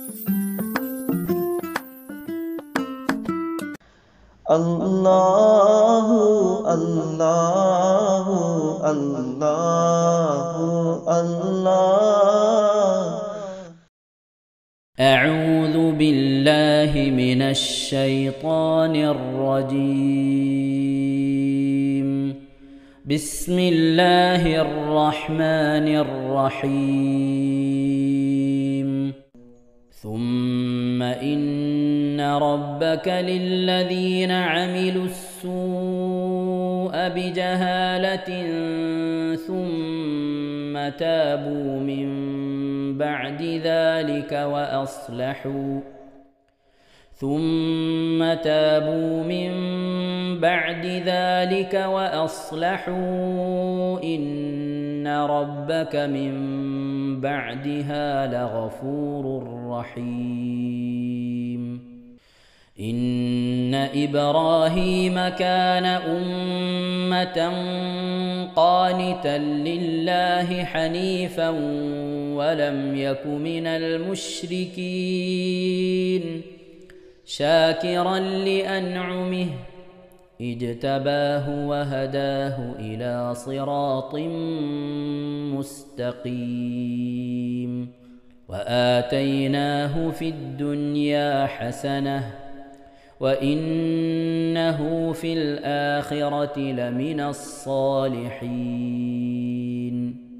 الله الله الله الله أعوذ بالله من الشيطان الرجيم بسم الله الرحمن الرحيم ثم إن ربك للذين عملوا السوء بجهالة ثم تابوا من بعد ذلك وأصلحوا ثم تابوا من بعد ذلك وأصلحوا إن ربك من بعدها لغفور رحيم إن إبراهيم كان أمة قانتا لله حنيفا ولم يك من المشركين شاكرا لأنعمه اجتباه وهداه إلى صراط مستقيم وآتيناه في الدنيا حسنة وإنه في الآخرة لمن الصالحين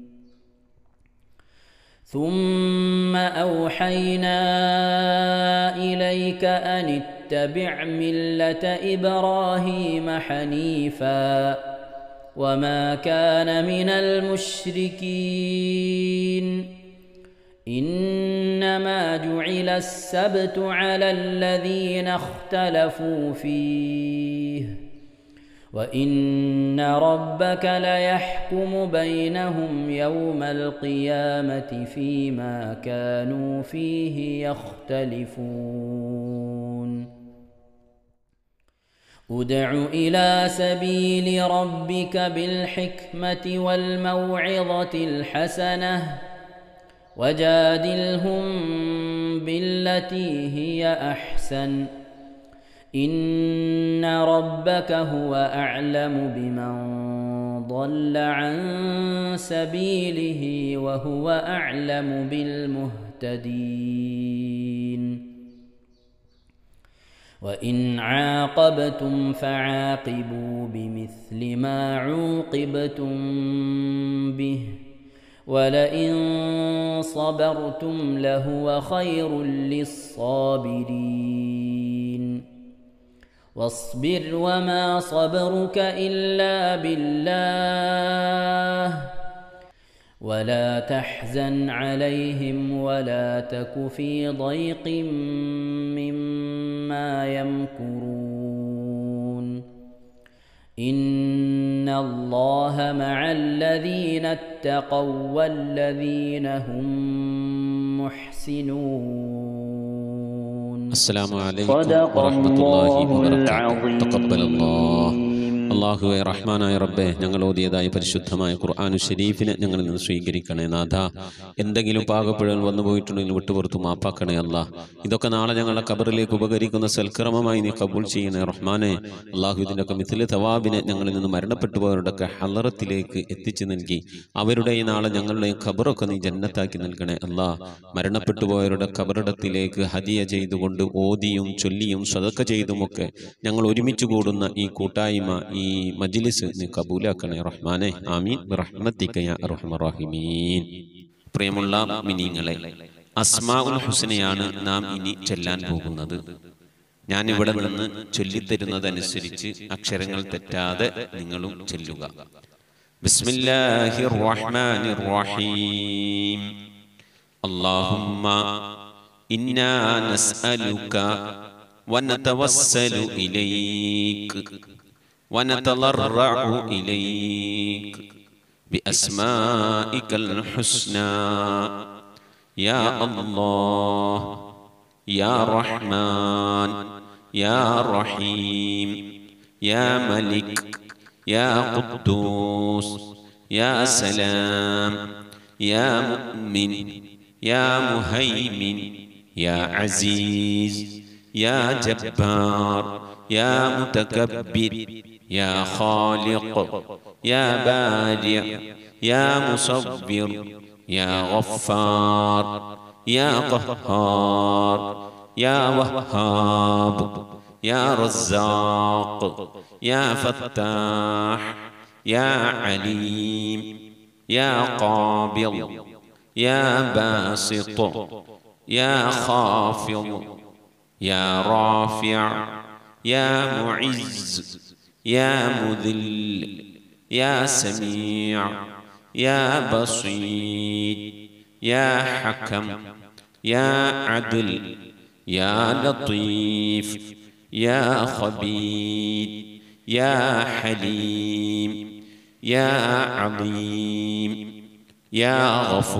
ثم أوحينا إليك أن اتبع ملة إبراهيم حنيفا وما كان من المشركين إنما جعل السبت على الذين اختلفوا فيه وإن ربك ليحكم بينهم يوم القيامة فيما كانوا فيه يختلفون ادع إلى سبيل ربك بالحكمة والموعظة الحسنة وجادلهم بالتي هي أحسن إن ربك هو أعلم بمن ضل عن سبيله وهو أعلم بالمهتدين وإن عاقبتم فعاقبوا بمثل ما عوقبتم به ولئن صبرتم لهو خير للصابرين واصبر وما صبرك إلا بالله ولا تحزن عليهم ولا تك في ضيق مما يمكرون إن الله مع الذين اتقوا والذين هم محسنون السلام عليكم صدق ورحمة الله الله وبركاته العظيم تقبل الله അള്ളാഹുവെ റഹ്മാനായ റബ്ബെ ഞങ്ങൾ ഓതിയതായ പരിശുദ്ധമായ ഖുർആാനു ഷരീഫിനെ ഞങ്ങളിൽ നിന്ന് സ്വീകരിക്കണേ നാഥ എന്തെങ്കിലും പാകപ്പിഴൽ വന്നു പോയിട്ടുണ്ടെങ്കിൽ വിട്ടുപുറത്തു മാപ്പാക്കണേ അല്ല ഇതൊക്കെ നാളെ ഞങ്ങളുടെ കബറിലേക്ക് ഉപകരിക്കുന്ന സൽക്രമമായി നീ കബൂൾ ചെയ്യണേ റഹ്മാനെ അള്ളാഹു ഇതിൻ്റെയൊക്കെ മിഥില് തവാബിനെ ഞങ്ങളിൽ നിന്ന് മരണപ്പെട്ടു പോയവരുടെയൊക്കെ ഹലറത്തിലേക്ക് എത്തിച്ചു നൽകി അവരുടെ ഈ നാളെ ഞങ്ങളുടെ ഖബറൊക്കെ നീ ജന്നത്താക്കി നൽകണേ അല്ലാ മരണപ്പെട്ടു പോയവരുടെ ഖബറിടത്തിലേക്ക് ഹദിയ ചെയ്തുകൊണ്ട് ഓതിയും ചൊല്ലിയും സ്വതക്ക ചെയ്തുമൊക്കെ ഞങ്ങൾ ഒരുമിച്ച് കൂടുന്ന ഈ കൂട്ടായ്മ ഈ മജ്ലിസ് നീ കബൂലാക്കണേ റഹ്മാനെ ആമീൻ റഹ്മത്തിക്ക യാ അർഹമർ റഹീമീൻ പ്രിയമുള്ള മിനിങ്ങളെ അസ്മാഉൽ ഹുസനയാണ് നാം ഇനി ചൊല്ലാൻ പോകുന്നത് ഞാൻ ഇവിടെ നിന്ന് ചൊല്ലിത്തരുന്നതനുസരിച്ച് അക്ഷരങ്ങൾ തെറ്റാതെ നിങ്ങളും ചൊല്ലുക ബിസ്മില്ലാഹിർ റഹ്മാനിർ റഹീം اللهم إنا نسألك ونتوسل إليك ونتضرع إليك بأسمائك الحسنى يا الله يا رحمن يا رحيم يا ملك يا قدوس يا سلام يا مؤمن يا مهيمن يا عزيز يا جبار يا متكبر يا خالق يا بارع يا مصور يا غفار يا قهار يا وهاب يا رزاق يا فتاح يا عليم يا قابض يا باسط يا خافض يا رافع يا معز يا مذل يا سميع يا بصير يا حكم يا عدل يا لطيف يا خبير يا حليم يا عظيم يا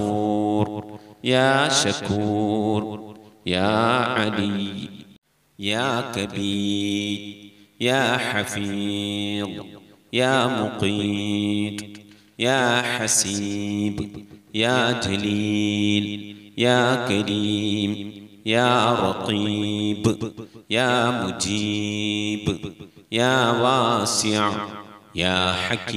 غفور يا شكور يا علي يا كبير يا حفيظ يا مقيت يا حسيب يا جليل يا كريم يا رقيب يا مجيب يا واسع يا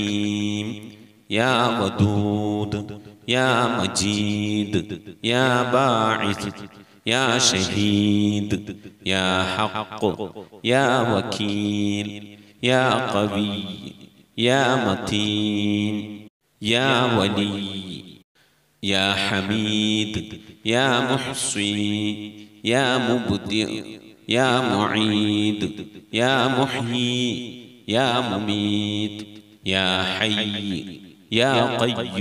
حكيم يا ودود يا مجيد يا باعث يا شهيد يا حق يا وكيل يا قوي يا متين يا ولي يا حميد يا محصي يا مبدئ يا معيد يا محيي يا مميت يا حي يا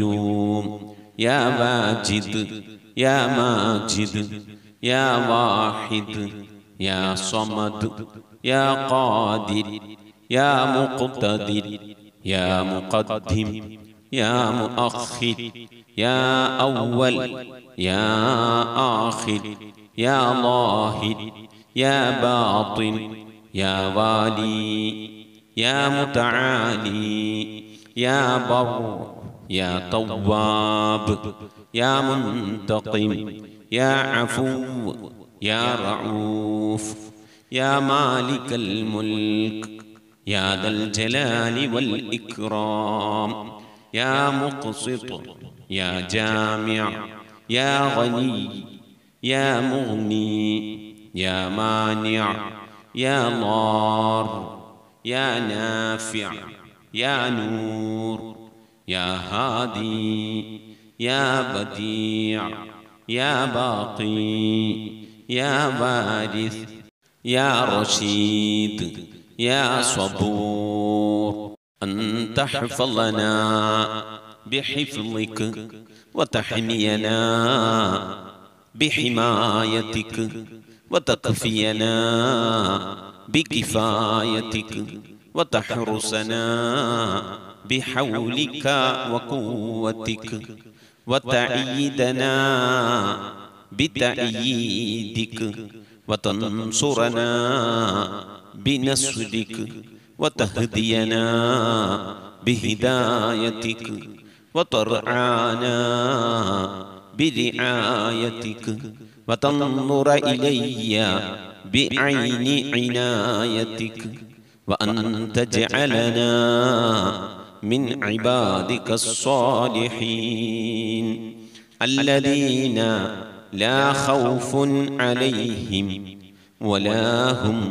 قيوم يا واجد يا ماجد يا واحد يا صمد يا قادر يا مقتدر يا مقدم يا مؤخر يا أول يا آخر يا ظاهر يا باطن يا والي يا متعالي يا بر يا تواب يا منتقم يا عفو يا رعوف يا مالك الملك يا ذا الجلال والإكرام يا مقسط يا جامع يا غني يا مغني يا مانع يا ضار يا نافع يا نور يا هادي يا بديع يا باقي يا وارث يا رشيد يا صبور أن تحفظنا بحفظك وتحمينا بحمايتك وتكفينا بكفايتك وتحرسنا بحولك وقوتك وتأيدنا بتأييدك وتنصرنا بنصرك وتهدينا بهدايتك وترعانا برعايتك وتنظر إلي بعين عنايتك وأن تجعلنا من عبادك الصالحين الذين لا خوف عليهم ولا هم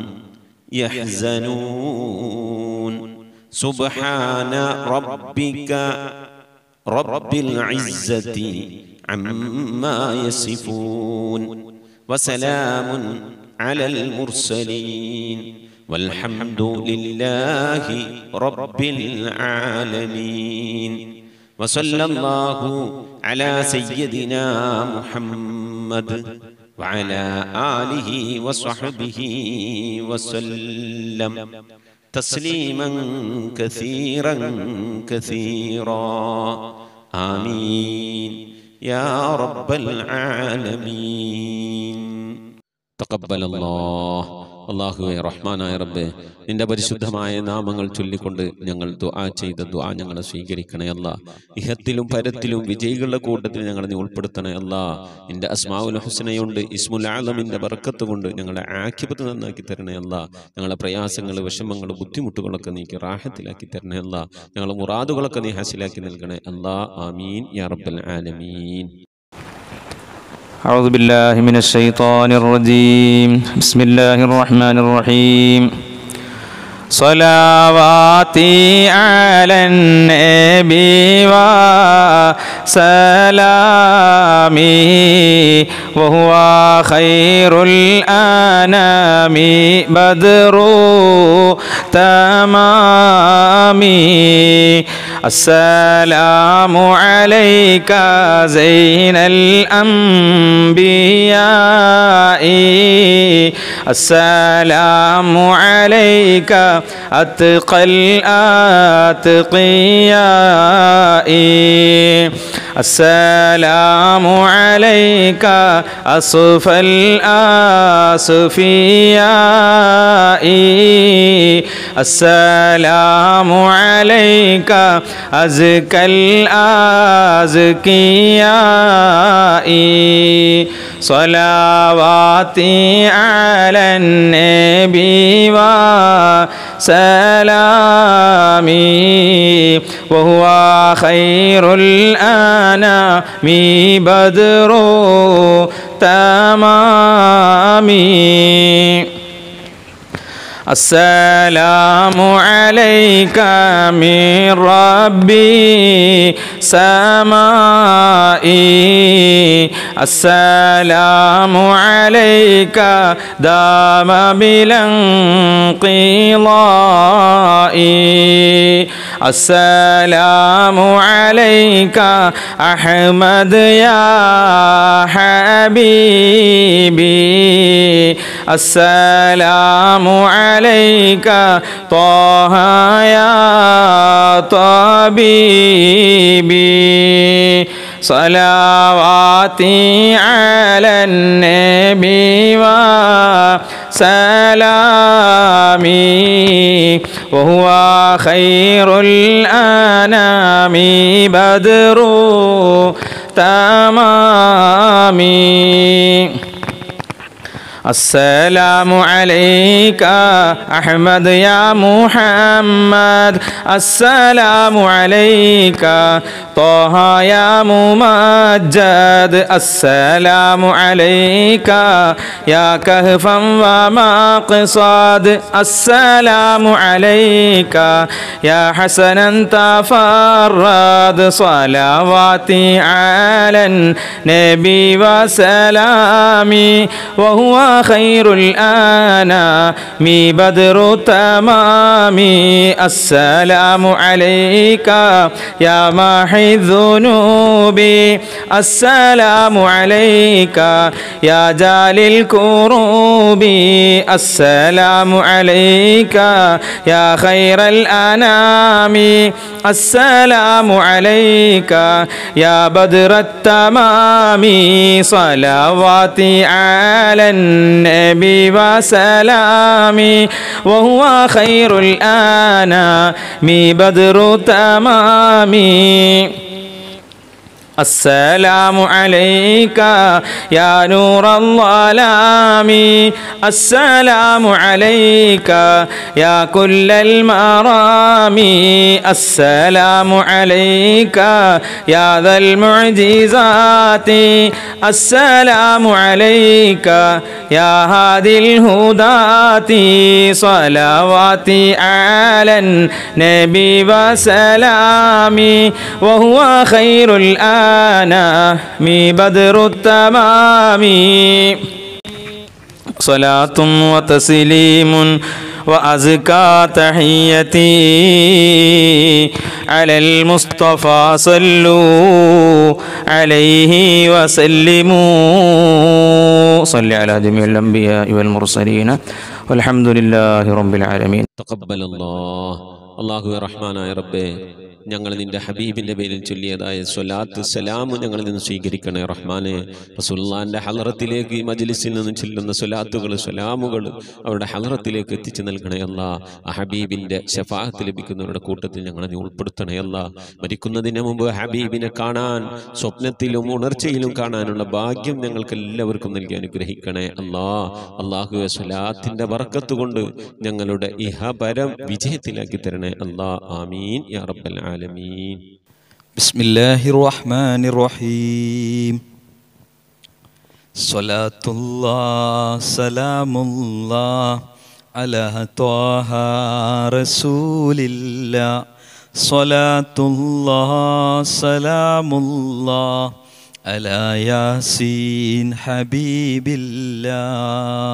يحزنون سبحان ربك رب العزة عما يصفون وسلام على المرسلين والحمد لله رب العالمين وصلى الله على سيدنا محمد وعلى آله وصحبه وسلم تسليما كثيرا كثيرا آمين يا رب العالمين تقبل الله അള്ളാഹുവെ റഹ്മാനായ റബ്ബെ നിന്റെ പരിശുദ്ധമായ നാമങ്ങൾ ചൊല്ലിക്കൊണ്ട് ഞങ്ങൾ ദുആ ചെയ്ത ദുആ ഞങ്ങളെ സ്വീകരിക്കണേ അല്ല ഇഹത്തിലും പരത്തിലും വിജയികളുടെ കൂട്ടത്തിൽ ഞങ്ങളെ നീ ഉൾപ്പെടുത്തണേ അല്ല നിന്റെ അസ്മാവുൽ ഹുസനയുണ്ട് ഇസ്മുൽ ആലമിന്റെ ബർക്കത്ത് കൊണ്ട് ഞങ്ങളെ ആഖിബത്ത് നന്നാക്കി തരണേ അല്ല ഞങ്ങളെ പ്രയാസങ്ങൾ വിഷമങ്ങൾ ബുദ്ധിമുട്ടുകളൊക്കെ നീക്കി റാഹത്തിലാക്കി തരണേ അല്ല ഞങ്ങളെ മുറാദുകളൊക്കെ നീ ഹാസിലാക്കി നൽകണേ അല്ലാ ആമീൻ യാ റബ്ബൽ ആലമീൻ أعوذ بالله من الشيطان الرجيم بسم الله الرحمن الرحيم صلواتي على النبي وسلامي وهو خير الأنام بدر تمامي السلام عليك زين الأنبياء السلام عليك أتقى الأتقياء السلام عليك أصفى الأصفياء السلام عليك أزكى الأزكياء صلواتي على النبي وسلامي وهو خير الأنام بدر تمامي السلام عليك من ربي سمائي السلام عليك دام بلا انقضاء السلام عليك أحمد يا حبيبي السلام عليك طه يا طبيبي صلواتي على النبي وسلامي وهو خير الأنام بدر تمامي السلام عليك أحمد يا محمد السلام عليك طه يا ممجد السلام عليك يا كهفا ومقصاد السلام عليك يا حسنا تفرد صلواتي على النبي وسلامي وهو خير الأنام بدر تمام السلام عليك يا محي الذنوب السلام عليك يا جال الكروب السلام عليك يا خير الأنام السلام عليك يا بدر التمام صلواتي على النبي وسلامي وهو خير الأنام بدر تمامي السلام عليك يا نور الظلام السلام عليك يا كل المرام السلام عليك يا ذا المعجزات السلام عليك يا هادي الهداة صلواتي على النبي وسلامي وهو خير الآن الأنام بدر التمام صلاة وتسليم وأزكى تحيتي على المصطفى صلوا عليه وسلموا صل على جميع الأنبياء والمرسلين والحمد لله رب العالمين തഖബ്ബൽ അല്ലാഹ് അള്ളാഹുവെ റഹ്മാനായ റബ്ബേ ഞങ്ങൾ നിന്റെ ഹബീബിന്റെ പേരിൽ ചൊല്ലിയതായ സ്വലാത്ത് സലാം ഞങ്ങളിൽ നിന്ന് സ്വീകരിക്കണേ റഹ്മാനെ റസൂലുള്ളാന്റെ ഹലറത്തിലേക്ക് ഈ മജ്ലിസിൽ നിന്ന് ചെല്ലുന്ന സ്വലാത്തുകൾ സലാമുകൾ അവരുടെ ഹലറത്തിലേക്ക് എത്തിച്ചു നൽകണേ അല്ല ആ ഹബീബിന്റെ ഷഫാഹത്ത് ലഭിക്കുന്നവരുടെ കൂട്ടത്തിൽ ഞങ്ങളെ നീ ഉൾപ്പെടുത്തണേ അല്ല മരിക്കുന്നതിന് മുമ്പ് ഹബീബിനെ കാണാൻ സ്വപ്നത്തിലും ഉണർച്ചയിലും കാണാനുള്ള ഭാഗ്യം ഞങ്ങൾക്ക് എല്ലാവർക്കും നൽകി അനുഗ്രഹിക്കണേ അല്ലാ അള്ളാഹു സ്വലാത്തിന്റെ ബർക്കത്ത് കൊണ്ട് ഞങ്ങളുടെ ഇഹപരം വിജയത്തിലാക്കി തരണേ അല്ലാ ആമീൻ യാ റബ്ബൽ ആലമീൻ بسم الله الرحمن الرحيم صلاة الله سلام الله على طه رسول الله صلاة الله سلام الله على ياسين حبيب الله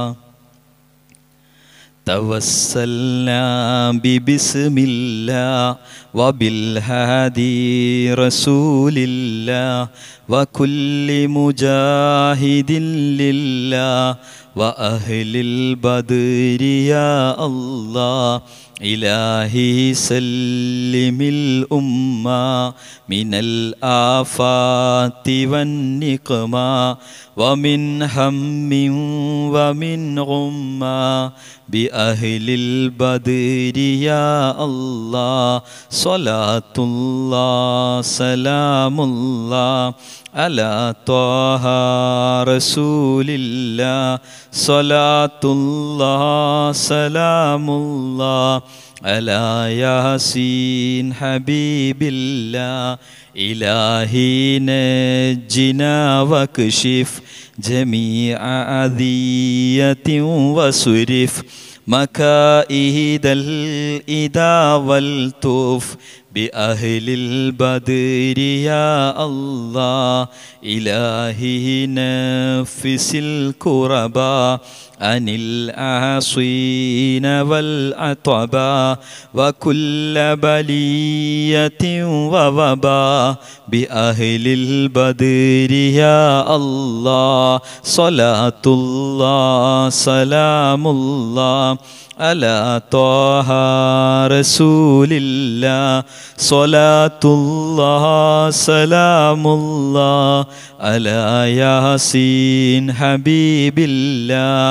توسلنا ببسم الله وبالهادي رسول الله وكل مجاهد لله وأهل البدر يا الله إلهي سلم الأمة من الآفات والنقمة ومن هم ومن غمة بأهل البدر يا الله صلاة الله سلام الله على طه رسول الله صلاة الله سلام الله على ياسين حبيب الله إلهي نجنا واكشف جميع أذية وسرف مكائد الإدى والتوف بأهل البدر يا الله إلهي نفس الكربا عن العاصين والعطبا وكل بلية ووبا بأهل البدر يا الله صلاة الله سلام الله على طه رسول الله صلاة الله سلام الله على ياسين حبيب الله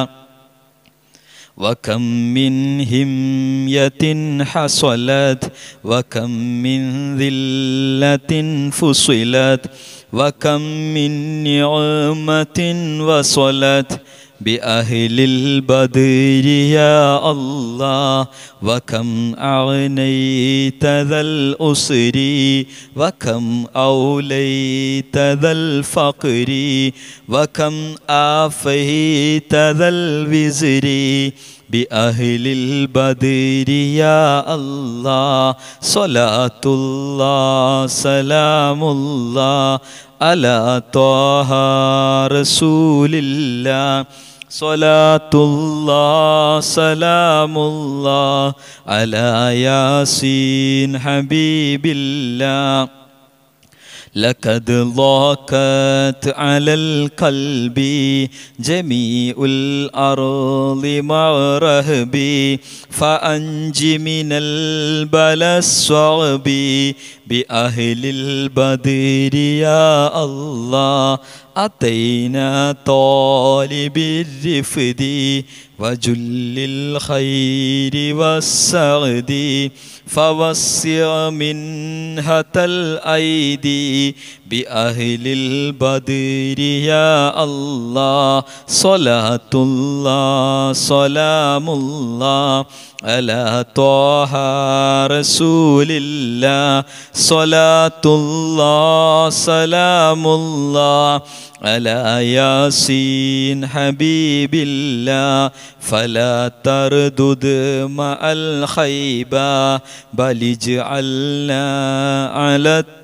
وكم من همية حصلت وكم من ذلة فصلت وكم من نعمة وصلت بأهل البدر يا الله وكم أغنيت ذا الأسر وكم أوليت ذا الفقر وكم آفيت ذا الوزر بأهل البدر يا الله صلاة الله سلام الله على طه رسول الله صلاة الله سلام الله على ياسين حبيب الله لقد ضاقت على القلب جميع الأرض مع رهبي فأنج من البلاء الصعب بأهل البدر يا الله أتينا طالب الرفد وجل الخير والسعد فوسع منهة الأيدي بأهل البدر يا الله صلاة الله سلام الله على طه رسول الله صلاة الله سلام الله على ياسين حبيب الله فلا تردد مع الخيبة بل اجعلنا على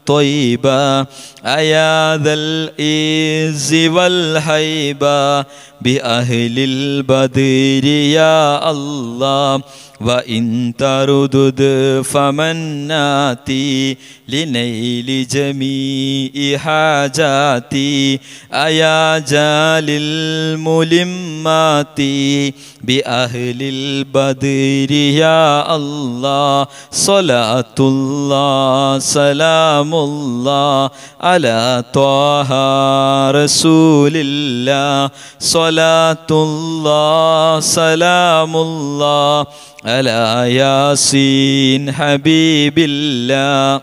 طيبا أيا ذا الإز والهيبة بأهل البدر يا الله وإن تردد فمناتي لنيل جميع حاجاتي أيا جال الملمات بأهل البدر يا الله صلاة الله سلام الله على طه رسول الله صلاة الله سلام الله على ياسين حبيب الله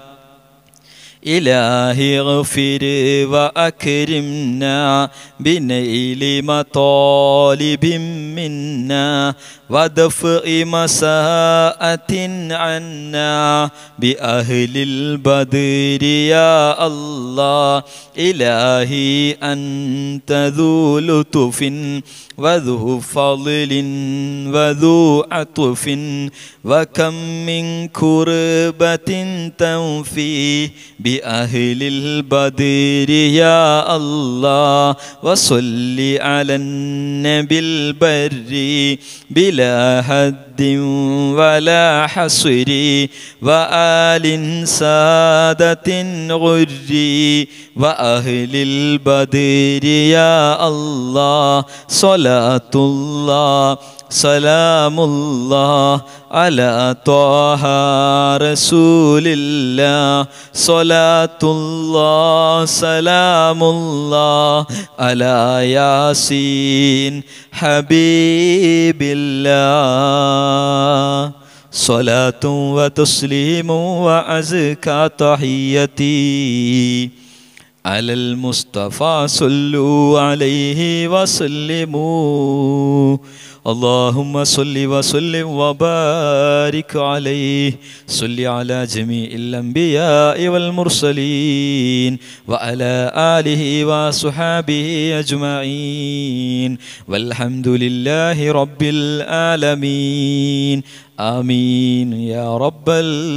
إلهي اغفر وأكرمنا بنيل مطالب منا ودفع مساءة عنا بأهل البدر يا الله إلهي أنت ذو لطف وذو فضل وذو عطف وكم من كربة تنفي بأهل البدر يا الله وصل على النبي البر بلا حد ولا حصر وآل سادة غري وأهل البدر يا الله صلاة الله سلام الله على طه رسول الله صلاة الله سلام الله على ياسين حبيب الله صلاة وتسليم وأزكى تحيتي على المصطفى صلوا عليه وسلموا اللهم صل وسلم وبارك عليه صل على جميع الأنبياء والمرسلين وعلى آله وصحابه أجمعين والحمد لله رب العالمين آمين يا رب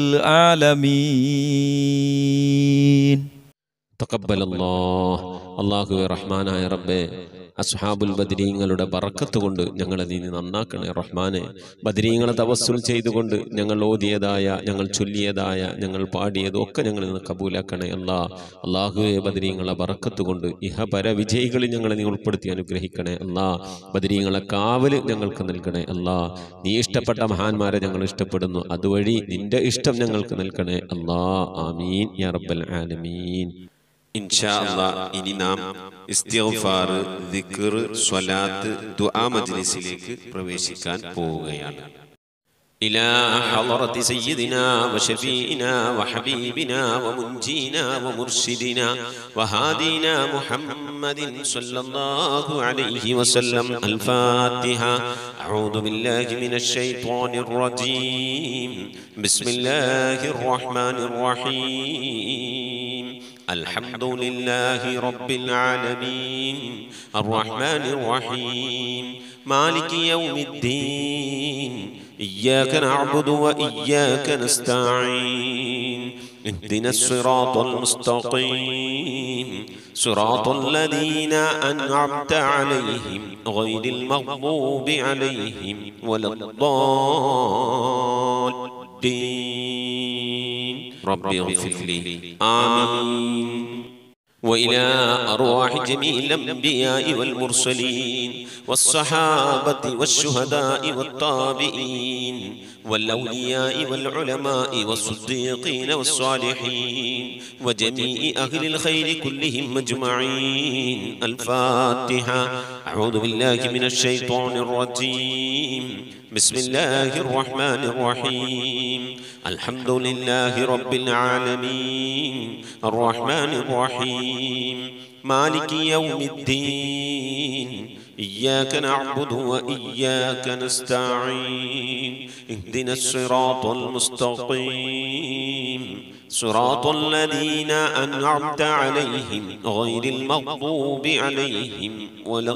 العالمين തക്കബൽ അള്ളാഹു റഹ്മാനായ റബ്ബെ അസ്ഹാബുൽ ബദരീങ്ങളുടെ ബറക്കത്ത് കൊണ്ട് ഞങ്ങളെ നീ നന്നാക്കണേ റഹ്മാനെ ബദരീങ്ങളെ തവസ്സുൽ ചെയ്തുകൊണ്ട് ഞങ്ങൾ ഓതിയതായ ഞങ്ങൾ ചൊല്ലിയതായ ഞങ്ങൾ പാടിയതും ഒക്കെ ഞങ്ങൾ നിന്ന് കബൂലാക്കണേ അല്ലാ അള്ളാഹുവെ ബദരീങ്ങളെ ബറക്കത്ത് കൊണ്ട് ഇഹപര വിജയികളിൽ ഞങ്ങളെ നീ ഉൾപ്പെടുത്തി അനുഗ്രഹിക്കണേ അല്ലാ ബദരീങ്ങളെ കാവല് ഞങ്ങൾക്ക് നൽകണേ അല്ലാ നീ ഇഷ്ടപ്പെട്ട മഹാന്മാരെ ഞങ്ങൾ ഇഷ്ടപ്പെടുന്നു അതുവഴി നിന്റെ ഇഷ്ടം ഞങ്ങൾക്ക് നൽകണേ അല്ലാ ആമീൻ യാ റബ്ബൽ ആലമീൻ ഇൻഷാ അല്ലാ ഇനി നാം ഇസ്തിഗ്ഫാർ ദിക്ർ സ്വലാത്ത് ദുആ മജ്ലിസിലേക്ക് പ്രവേശിക്കാൻ പോവുകയാണ് إلى حضرة سيدنا وشفيئنا وحبيبنا ومنجينا ومرشدنا وهادينا محمد صلى الله عليه وسلم الفاتحة أعوذ بالله من الشيطان الرجيم بسم الله الرحمن الرحيم الحمد لله رب العالمين الرحمن الرحيم مالك يوم الدين إياك نعبد وإياك نستعين اهدنا الصراط المستقيم صراط الذين أنعمت عليهم غير المغضوب عليهم ولا الضالين ربي اغفر لي آمين وإلى أرواح جميع الأنبياء والمرسلين والصحابة والشهداء والتابعين والأولياء والعلماء والصديقين والصالحين وجميع أهل الخير كلهم أجمعين الفاتحة أعوذ بالله من الشيطان الرجيم بسم الله الرحمن الرحيم الحمد لله رب العالمين الرحمن الرحيم مالك يوم الدين إياك نعبد وإياك نستعين اهدنا الصراط المستقيم صراط الذين أنعمت عليهم غير المغضوب عليهم ولا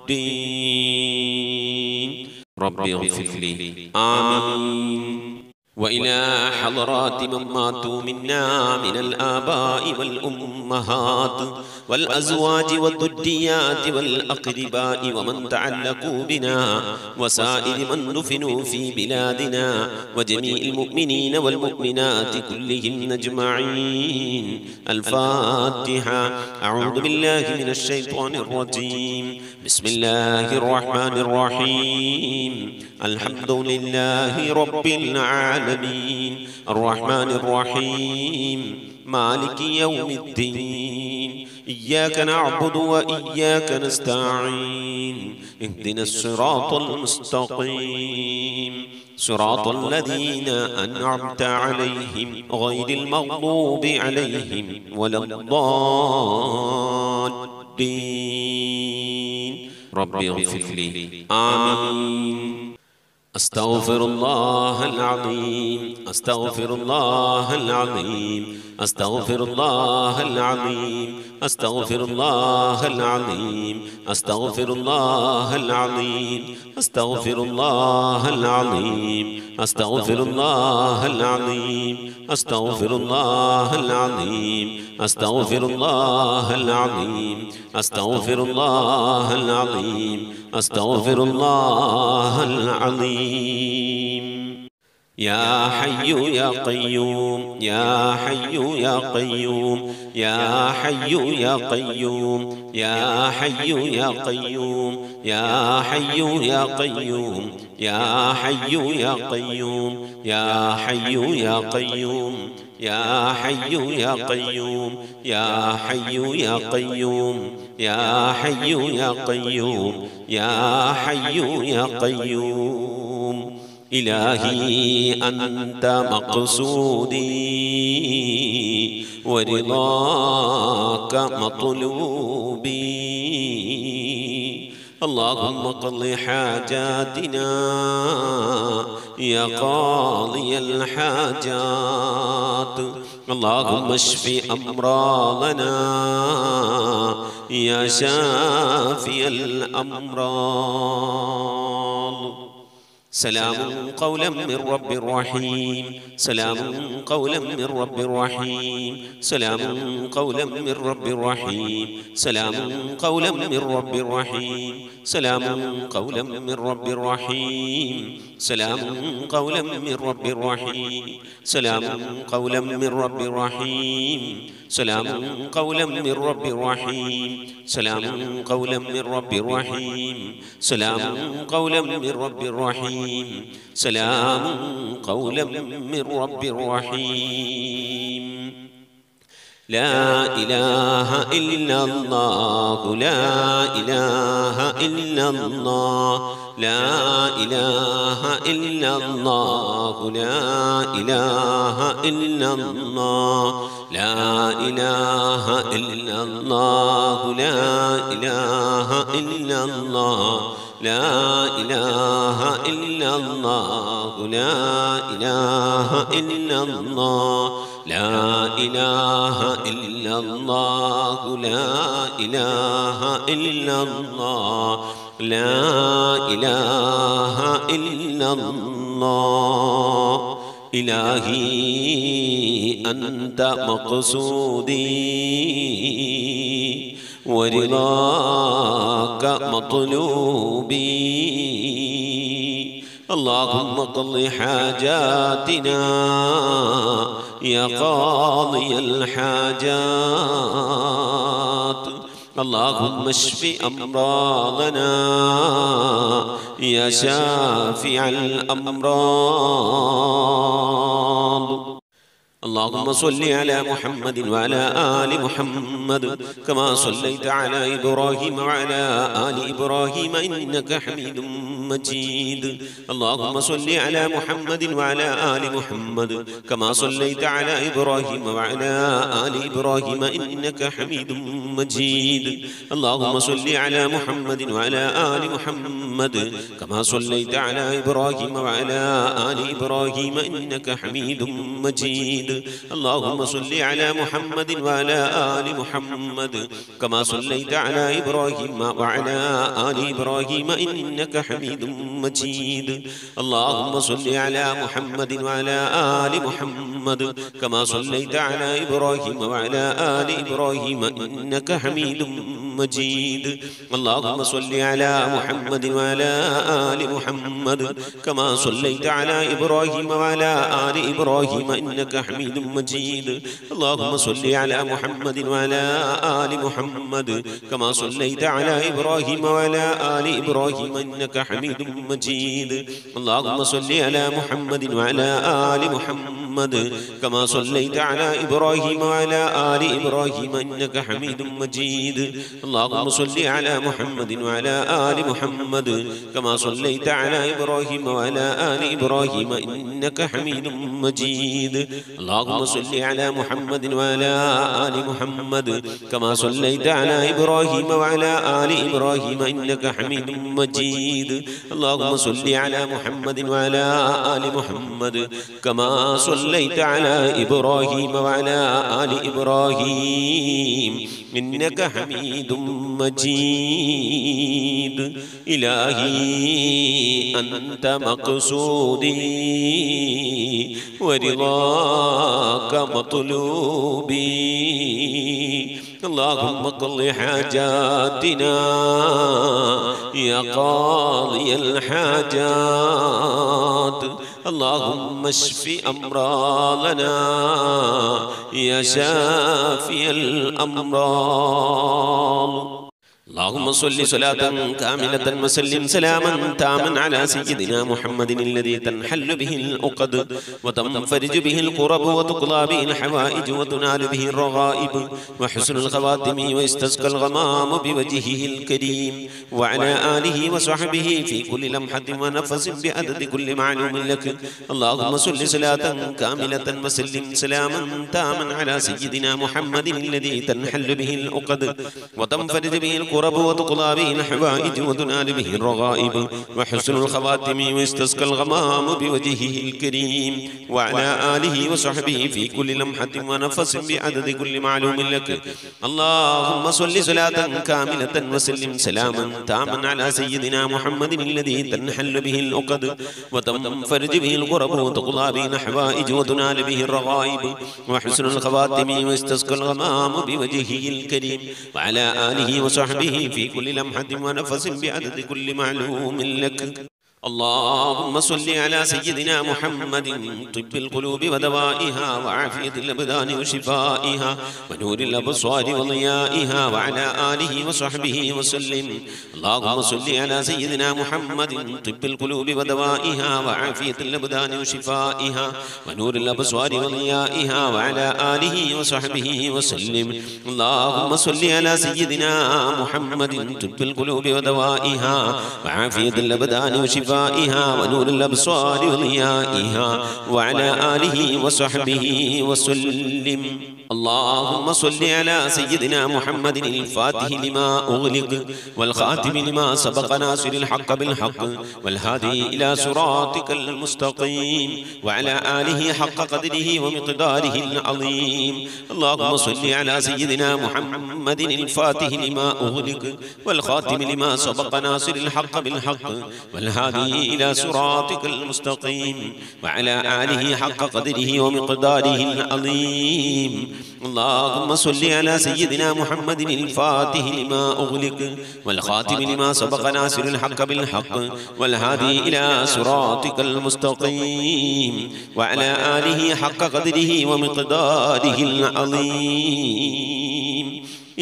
الضالين ربي اغفر لي آمين وإلى حضرات من ماتوا منا من الآباء والأمهات والأزواج والذريات والأقرباء ومن تعلقوا بنا وسائر من دفنوا في بلادنا وجميع المؤمنين والمؤمنات كلهم أجمعين الفاتحة أعوذ بالله من الشيطان الرجيم بسم الله الرحمن الرحيم الحمد لله رب العالمين الرحمن الرحيم مالك يوم الدين إياك نعبد وإياك نستعين اهدنا الصراط المستقيم صراط الذين أنعمت عليهم غير المغضوب عليهم ولا الضالين رب اغفر لي آمين أستغفر الله العظيم أستغفر الله العظيم أستغفر الله العظيم أستغفر الله العظيم أستغفر الله العظيم أستغفر الله العظيم أستغفر الله العظيم أستغفر الله العظيم أستغفر الله العظيم أستغفر الله العظيم أستغفر الله العظيم يا حي يا قيوم يا حي يا قيوم يا حي يا قيوم يا حي يا قيوم يا حي يا قيوم يا حي يا قيوم يا حي يا قيوم يا حي يا قيوم يا حي يا قيوم يا حي يا قيوم يا حي يا قيوم إلهي أنت مقصودي ورضاك مطلوبي اللهم قض حاجاتنا يا قاضي الحاجات اللهم اشف أمراضنا يا شافي الأمراض سلام قولا من رب رحيم سلام قولا من رب رحيم سلام قولا من رب رحيم سلام قولا من رب رحيم سلام قولا من رب رحيم سلام قولا من رب رحيم سلام قولا من رب رحيم سلام قولا من رب رحيم سلام قولا من رب رحيم سلام قولا من رب رحيم سلام قولا من رب رحيم لا إله إلا الله لا إله إلا الله لا إله إلا الله لا إله إلا الله لا إله إلا الله لا إله إلا الله لا إله إلا الله لا إله إلا الله لا إله إلا الله لا إله إلا الله لا إله إلا الله إلهي أنت مقصودي ورضاك مطلوبي اللهم قض حاجاتنا يا قاضي الحاجات اللهم اشف أمراضنا يا شافع الأمراض اللهم صل على محمد وعلى آل محمد كما صليت على إبراهيم وعلى آل إبراهيم إنك حميد مجيد اللهم صل على محمد وعلى آل محمد كما صليت على إبراهيم وعلى آل إبراهيم إنك حميد مجيد اللهم صل على محمد وعلى آل محمد كما صليت على إبراهيم وعلى آل إبراهيم إنك حميد مجيد اللهم صل على محمد وعلى آل محمد كما صليت على إبراهيم وعلى آل إبراهيم إنك حميد حميد مجيد اللهم صل على محمد وعلى آل محمد كما صليت على إبراهيم وعلى آل إبراهيم إنك حميد مجيد اللهم صل على محمد وعلى آل محمد كما صليت على إبراهيم وعلى آل إبراهيم إنك حميد مجيد اللهم صل على محمد وعلى آل محمد كما صليت على إبراهيم وعلى آل إبراهيم إنك حميد مجيد اللهم صل على محمد وعلى آل محمد كما صليت على إبراهيم وعلى آل إبراهيم إنك حميد مجيد اللهم صل على محمد وعلى آل محمد كما صليت على إبراهيم وعلى آل إبراهيم إنك حميد مجيد اللهم صل على محمد وعلى آل محمد كما صليت على إبراهيم وعلى آل إبراهيم إنك حميد مجيد اللهم صل على محمد وعلى آل محمد كما صليت على إبراهيم وعلى آل إبراهيم إنك حميد مجيد إلهي أنت مقصودي ورضاك مطلوبي اللهم قض حاجاتنا يا قاضي الحاجات اللهم اشف أمراضنا يا شافي الأمراض اللهم صل صلاة كاملة وسلم سلاما تاما على سيدنا محمد الذي تنحل به العقد وتنفرج به الكرب وتقضى به الحوائج وتنال به الرغائب وحسن الخواتم ويستسقى الغمام بوجهه الكريم وعلى آله وصحبه في كل لمحة ونفس بعدد كل معلوم لك اللهم صل صلاة كاملة وسلم سلاما تاما على سيدنا محمد الذي تنحل به العقد وتنفرج به الكرب وتقضى به الحوائج وتنال به الرغائب وحسن الخواتم ويستسقى الغمام بوجهه الكريم وعلى آله وصحبه في كل لمحة ونفس بعدد كل معلوم لك اللهم صل صلاة كاملة وسلم سلاما تاما على سيدنا محمد الذي تنحل به العقد وتنفرج به الكرب وتقضى به الحوائج وتنال به الرغائب وحسن الخواتم ويستسقى الغمام بوجهه الكريم وعلى آله وصحبه في كل لمحة ونفس بعدد كل معلوم لك اللهم صل على سيدنا محمد طب القلوب ودوائها وعافية الأبدان وشفائها ونور الأبصار وضيائها وعلى آله وصحبه وسلم اللهم صل على سيدنا محمد طب القلوب ودوائها وعافية الأبدان وشفائها ونور الأبصار وضيائها وعلى آله وصحبه وسلم اللهم صل على سيدنا محمد طب القلوب ودوائها وعافية الأبدان وشفائها وشفائها ونور الأبصار وضيائها وعلى آله وصحبه وسلم اللهم صل على سيدنا محمد الفاتح لما أغلق والخاتم لما سبق ناصر الحق بالحق والهادي إلى صراطك المستقيم وعلى آله حق قدره ومقداره العظيم اللهم صل على سيدنا محمد الفاتح لما أغلق والخاتم لما سبق ناصر الحق بالحق والهادي إلى صراطك المستقيم وعلى آله حق قدره ومقداره العظيم اللهم صل على سيدنا محمد الفاتح لما أغلق والخاتم لما سبق ناصر الحق بالحق والهادي إلى صراطك المستقيم وعلى آله حق قدره ومقداره العظيم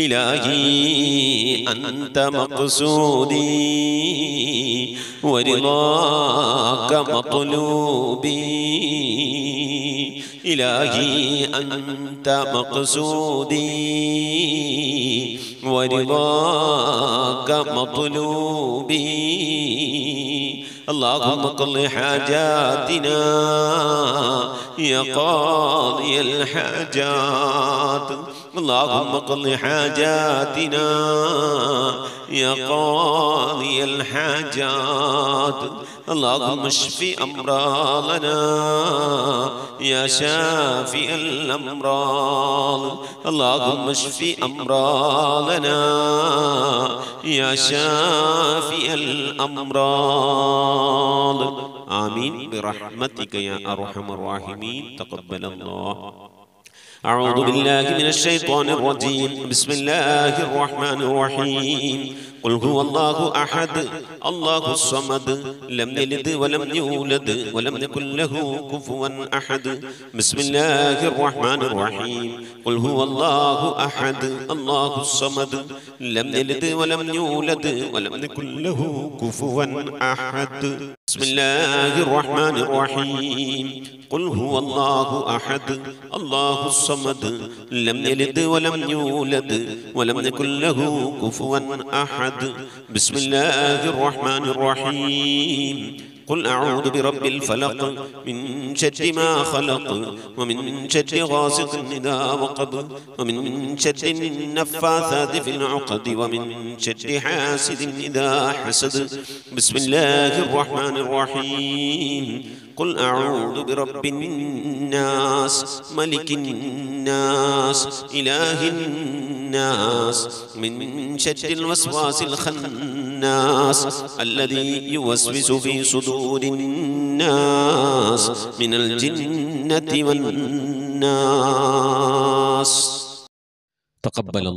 إلهي أنت مقصودي ورضاك مطلوبي إلهي أنت مقصودي ورضاك مطلوبي اللهم قض حاجاتنا يا قاضي الحاجات اللهم قض حاجاتنا يا قاضي الحاجات اللهم اشف أمراضنا يا شافي الأمراض اللهم اشف أمراضنا يا شافي الأمراض آمين برحمتك يا أرحم الراحمين تقبل الله أعوذ بالله من الشيطان الرجيم بسم الله الرحمن الرحيم قل هو الله أحد الله الصمد لم يلد ولم يولد ولم يكن له كفوا أحد بسم الله الرحمن الرحيم قل هو الله أحد الله الصمد لم يلد ولم يولد ولم يكن له كفوا أحد بسم الله الرحمن الرحيم قل هو الله أحد الله الصمد لم يلد ولم يولد ولم يكن له كفوا أحد بسم الله الرحمن الرحيم قل أعوذ برب الفلق من شر ما خلق ومن شر غاسق إذا وقب ومن شر النفاثات في العقد ومن شر حاسد إذا حسد بسم الله الرحمن الرحيم قل أعوذ برب الناس ملك الناس إله الناس من شر الوسواس الخناس الذي يوسوس في صدور الناس من الجنة والناس തക്കബൽ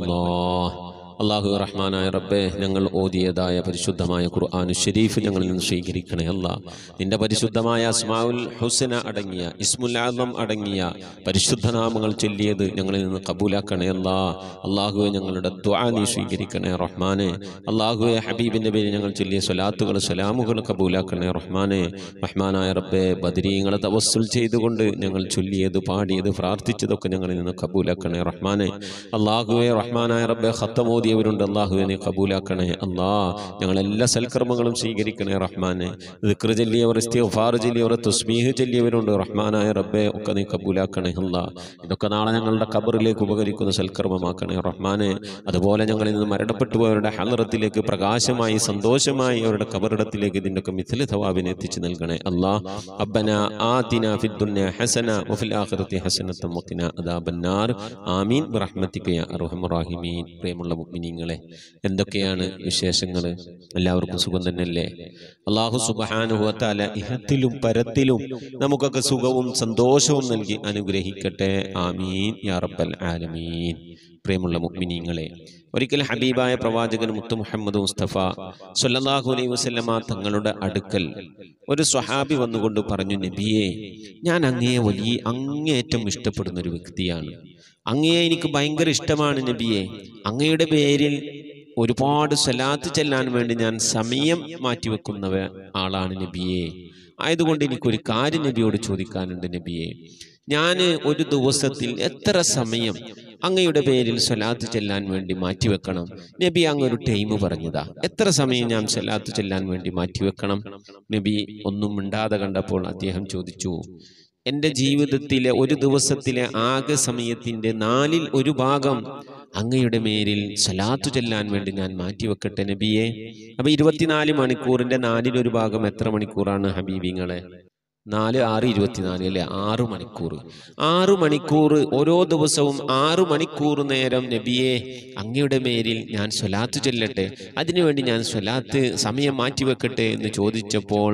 അള്ളാഹു റഹ്മാനായ റബ്ബെ ഞങ്ങൾ ഓതിയതായ പരിശുദ്ധമായ ഖുർആാനു ഷരീഫ് ഞങ്ങളിൽ നിന്ന് സ്വീകരിക്കണേ അല്ല നിന്റെ പരിശുദ്ധമായ അസ്മാവുൽ ഹുസന അടങ്ങിയ ഇസ്മുൽ ആലം അടങ്ങിയ പരിശുദ്ധനാമങ്ങൾ ചൊല്ലിയത് ഞങ്ങളിൽ നിന്ന് കബൂലാക്കണേ അല്ല അള്ളാഹുവെ ഞങ്ങളുടെ ദ്വാ നീ സ്വീകരിക്കണേ റഹ്മാനെ അള്ളാഹുവെ ഹബീബിൻ്റെ പേരിൽ ഞങ്ങൾ ചൊല്ലിയ സ്വലാത്തുകൾ സലാമുകൾ കബൂലാക്കണേ റഹ്മാനെ റഹ്മാനായ റബ്ബെ ബദരീങ്ങളെ തവസ്സുൽ ചെയ്തുകൊണ്ട് ഞങ്ങൾ ചൊല്ലിയത് പാടിയത് പ്രാർത്ഥിച്ചതൊക്കെ ഞങ്ങളിൽ നിന്ന് കബൂലാക്കണേ റഹ്മാനെ അള്ളാഹുവെ റഹ്മാനായ റബ്ബെ ഖത്തമോദിയവരുണ്ട് അള്ളാഹുവെ നീ കബൂലാക്കണേ അല്ലാ ഞങ്ങളെല്ലാ സൽക്കർമ്മങ്ങളും സ്വീകരിക്കണേ റഹ്മാനെ ദിക്ർ ചൊല്ലിയവർ ഇസ്തിഗ്ഫാർ ചൊല്ലിയവർ തുസ്ബീഹ് ചൊല്ലിയവരുണ്ട് റഹ്മാനായ റബ്ബെ ഒക്കെ നീ കബൂലാക്കണേ അല്ലാ ഇതൊക്കെ നാളെ ഞങ്ങളുടെ കബറിലേക്ക് ഉപകരിക്കുന്ന സൽക്കർമ്മമാക്കണേ റഹ്മാനെ അതുപോലെ ഞങ്ങളിൽ നിന്ന് മരണപ്പെട്ടു പോയവരുടെ ഹലറത്തിലേക്ക് പ്രകാശമായി സന്തോഷമായി അവരുടെ കബറിടത്തിലേക്ക് ഇതിൻ്റെയൊക്കെ മിഥില ഥവാബിനെ എത്തിച്ചു നൽകണേ അല്ലാ അബ്ബന ആതിന ഫിദ്ദുന്യ ഹസന വഫിൽ ആഖിറതി ഹസനത്തം വഖിന അദാബന്നാർ ആമീൻ ബിറഹ്മതിക യാ അർഹമർ റഹീമീൻ പ്രിയമുള്ള മുഅ്മിനീങ്ങളെ എന്തൊക്കെയാണ് വിശേഷങ്ങൾ എല്ലാവർക്കും സുഖം തന്നെയല്ലേ അള്ളാഹു സുബ്ഹാനഹു വ തആല ഇഹത്തിലും പരത്തിലും നമുക്കൊക്കെ സുഖവും സന്തോഷവും നൽകി അനുഗ്രഹിക്കട്ടെ ആമീൻ യാ റബ്ബൽ ആലമീൻ പ്രിയമുള്ള മുഅ്മിനീങ്ങളെ ഒരിക്കൽ ഹബീബായ പ്രവാചകൻ മുത്തു മുഹമ്മദ് മുസ്തഫ സല്ലല്ലാഹു അലൈഹി വസല്ലമ തങ്ങളുടെ അടുക്കൽ ഒരു സ്വഹാബി വന്നുകൊണ്ട് പറഞ്ഞു നബിയെ ഞാൻ അങ്ങയെ വലിയ അങ്ങേയറ്റം ഇഷ്ടപ്പെടുന്ന ഒരു വ്യക്തിയാണ് അങ്ങയെ എനിക്ക് ഭയങ്കര ഇഷ്ടമാണ് നബിയെ അങ്ങയുടെ പേരിൽ ഒരുപാട് സലാത്ത് ചെല്ലാൻ വേണ്ടി ഞാൻ സമയം മാറ്റിവെക്കുന്നവ ആളാണ് നബിയെ ആയതുകൊണ്ട് എനിക്കൊരു കാര്യം നബിയോട് ചോദിക്കാനുണ്ട് നബിയെ ഞാൻ ഒരു ദിവസത്തിൽ എത്ര സമയം അങ്ങയുടെ പേരിൽ സ്വലാത്ത് ചെല്ലാൻ വേണ്ടി മാറ്റിവെക്കണം നബി അങ്ങ് ഒരു ടൈം പറഞ്ഞതാ എത്ര സമയം ഞാൻ സ്വലാത്ത് ചെല്ലാൻ വേണ്ടി മാറ്റിവെക്കണം നബി ഒന്നും മിണ്ടാതെ കണ്ടപ്പോൾ അദ്ദേഹം ചോദിച്ചു എൻ്റെ ജീവിതത്തിലെ ഒരു ദിവസത്തിലെ ആകെ സമയത്തിൻ്റെ നാലിൽ ഒരു ഭാഗം അങ്ങയുടെ മേലിൽ സലാത്തു ചെല്ലാൻ വേണ്ടി ഞാൻ മാറ്റിവെക്കട്ടെ നബിയെ അപ്പൊ ഇരുപത്തിനാല് മണിക്കൂറിന്റെ നാലിലൊരു ഭാഗം എത്ര മണിക്കൂറാണ് ഹബീബിങ്ങളെ നാല് ആറ് ഇരുപത്തിനാല് അല്ലെ ആറു മണിക്കൂർ ആറു മണിക്കൂർ ഓരോ ദിവസവും ആറു മണിക്കൂർ നേരം നബിയെ അങ്ങയുടെ മേലിൽ ഞാൻ സ്വലാത്ത് ചെല്ലട്ടെ അതിനുവേണ്ടി ഞാൻ സ്വലാത്ത് സമയം മാറ്റിവെക്കട്ടെ എന്ന് ചോദിച്ചപ്പോൾ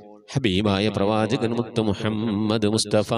ഹബീബായ പ്രവാചകൻ മുത്ത് മുഹമ്മദ് മുസ്തഫ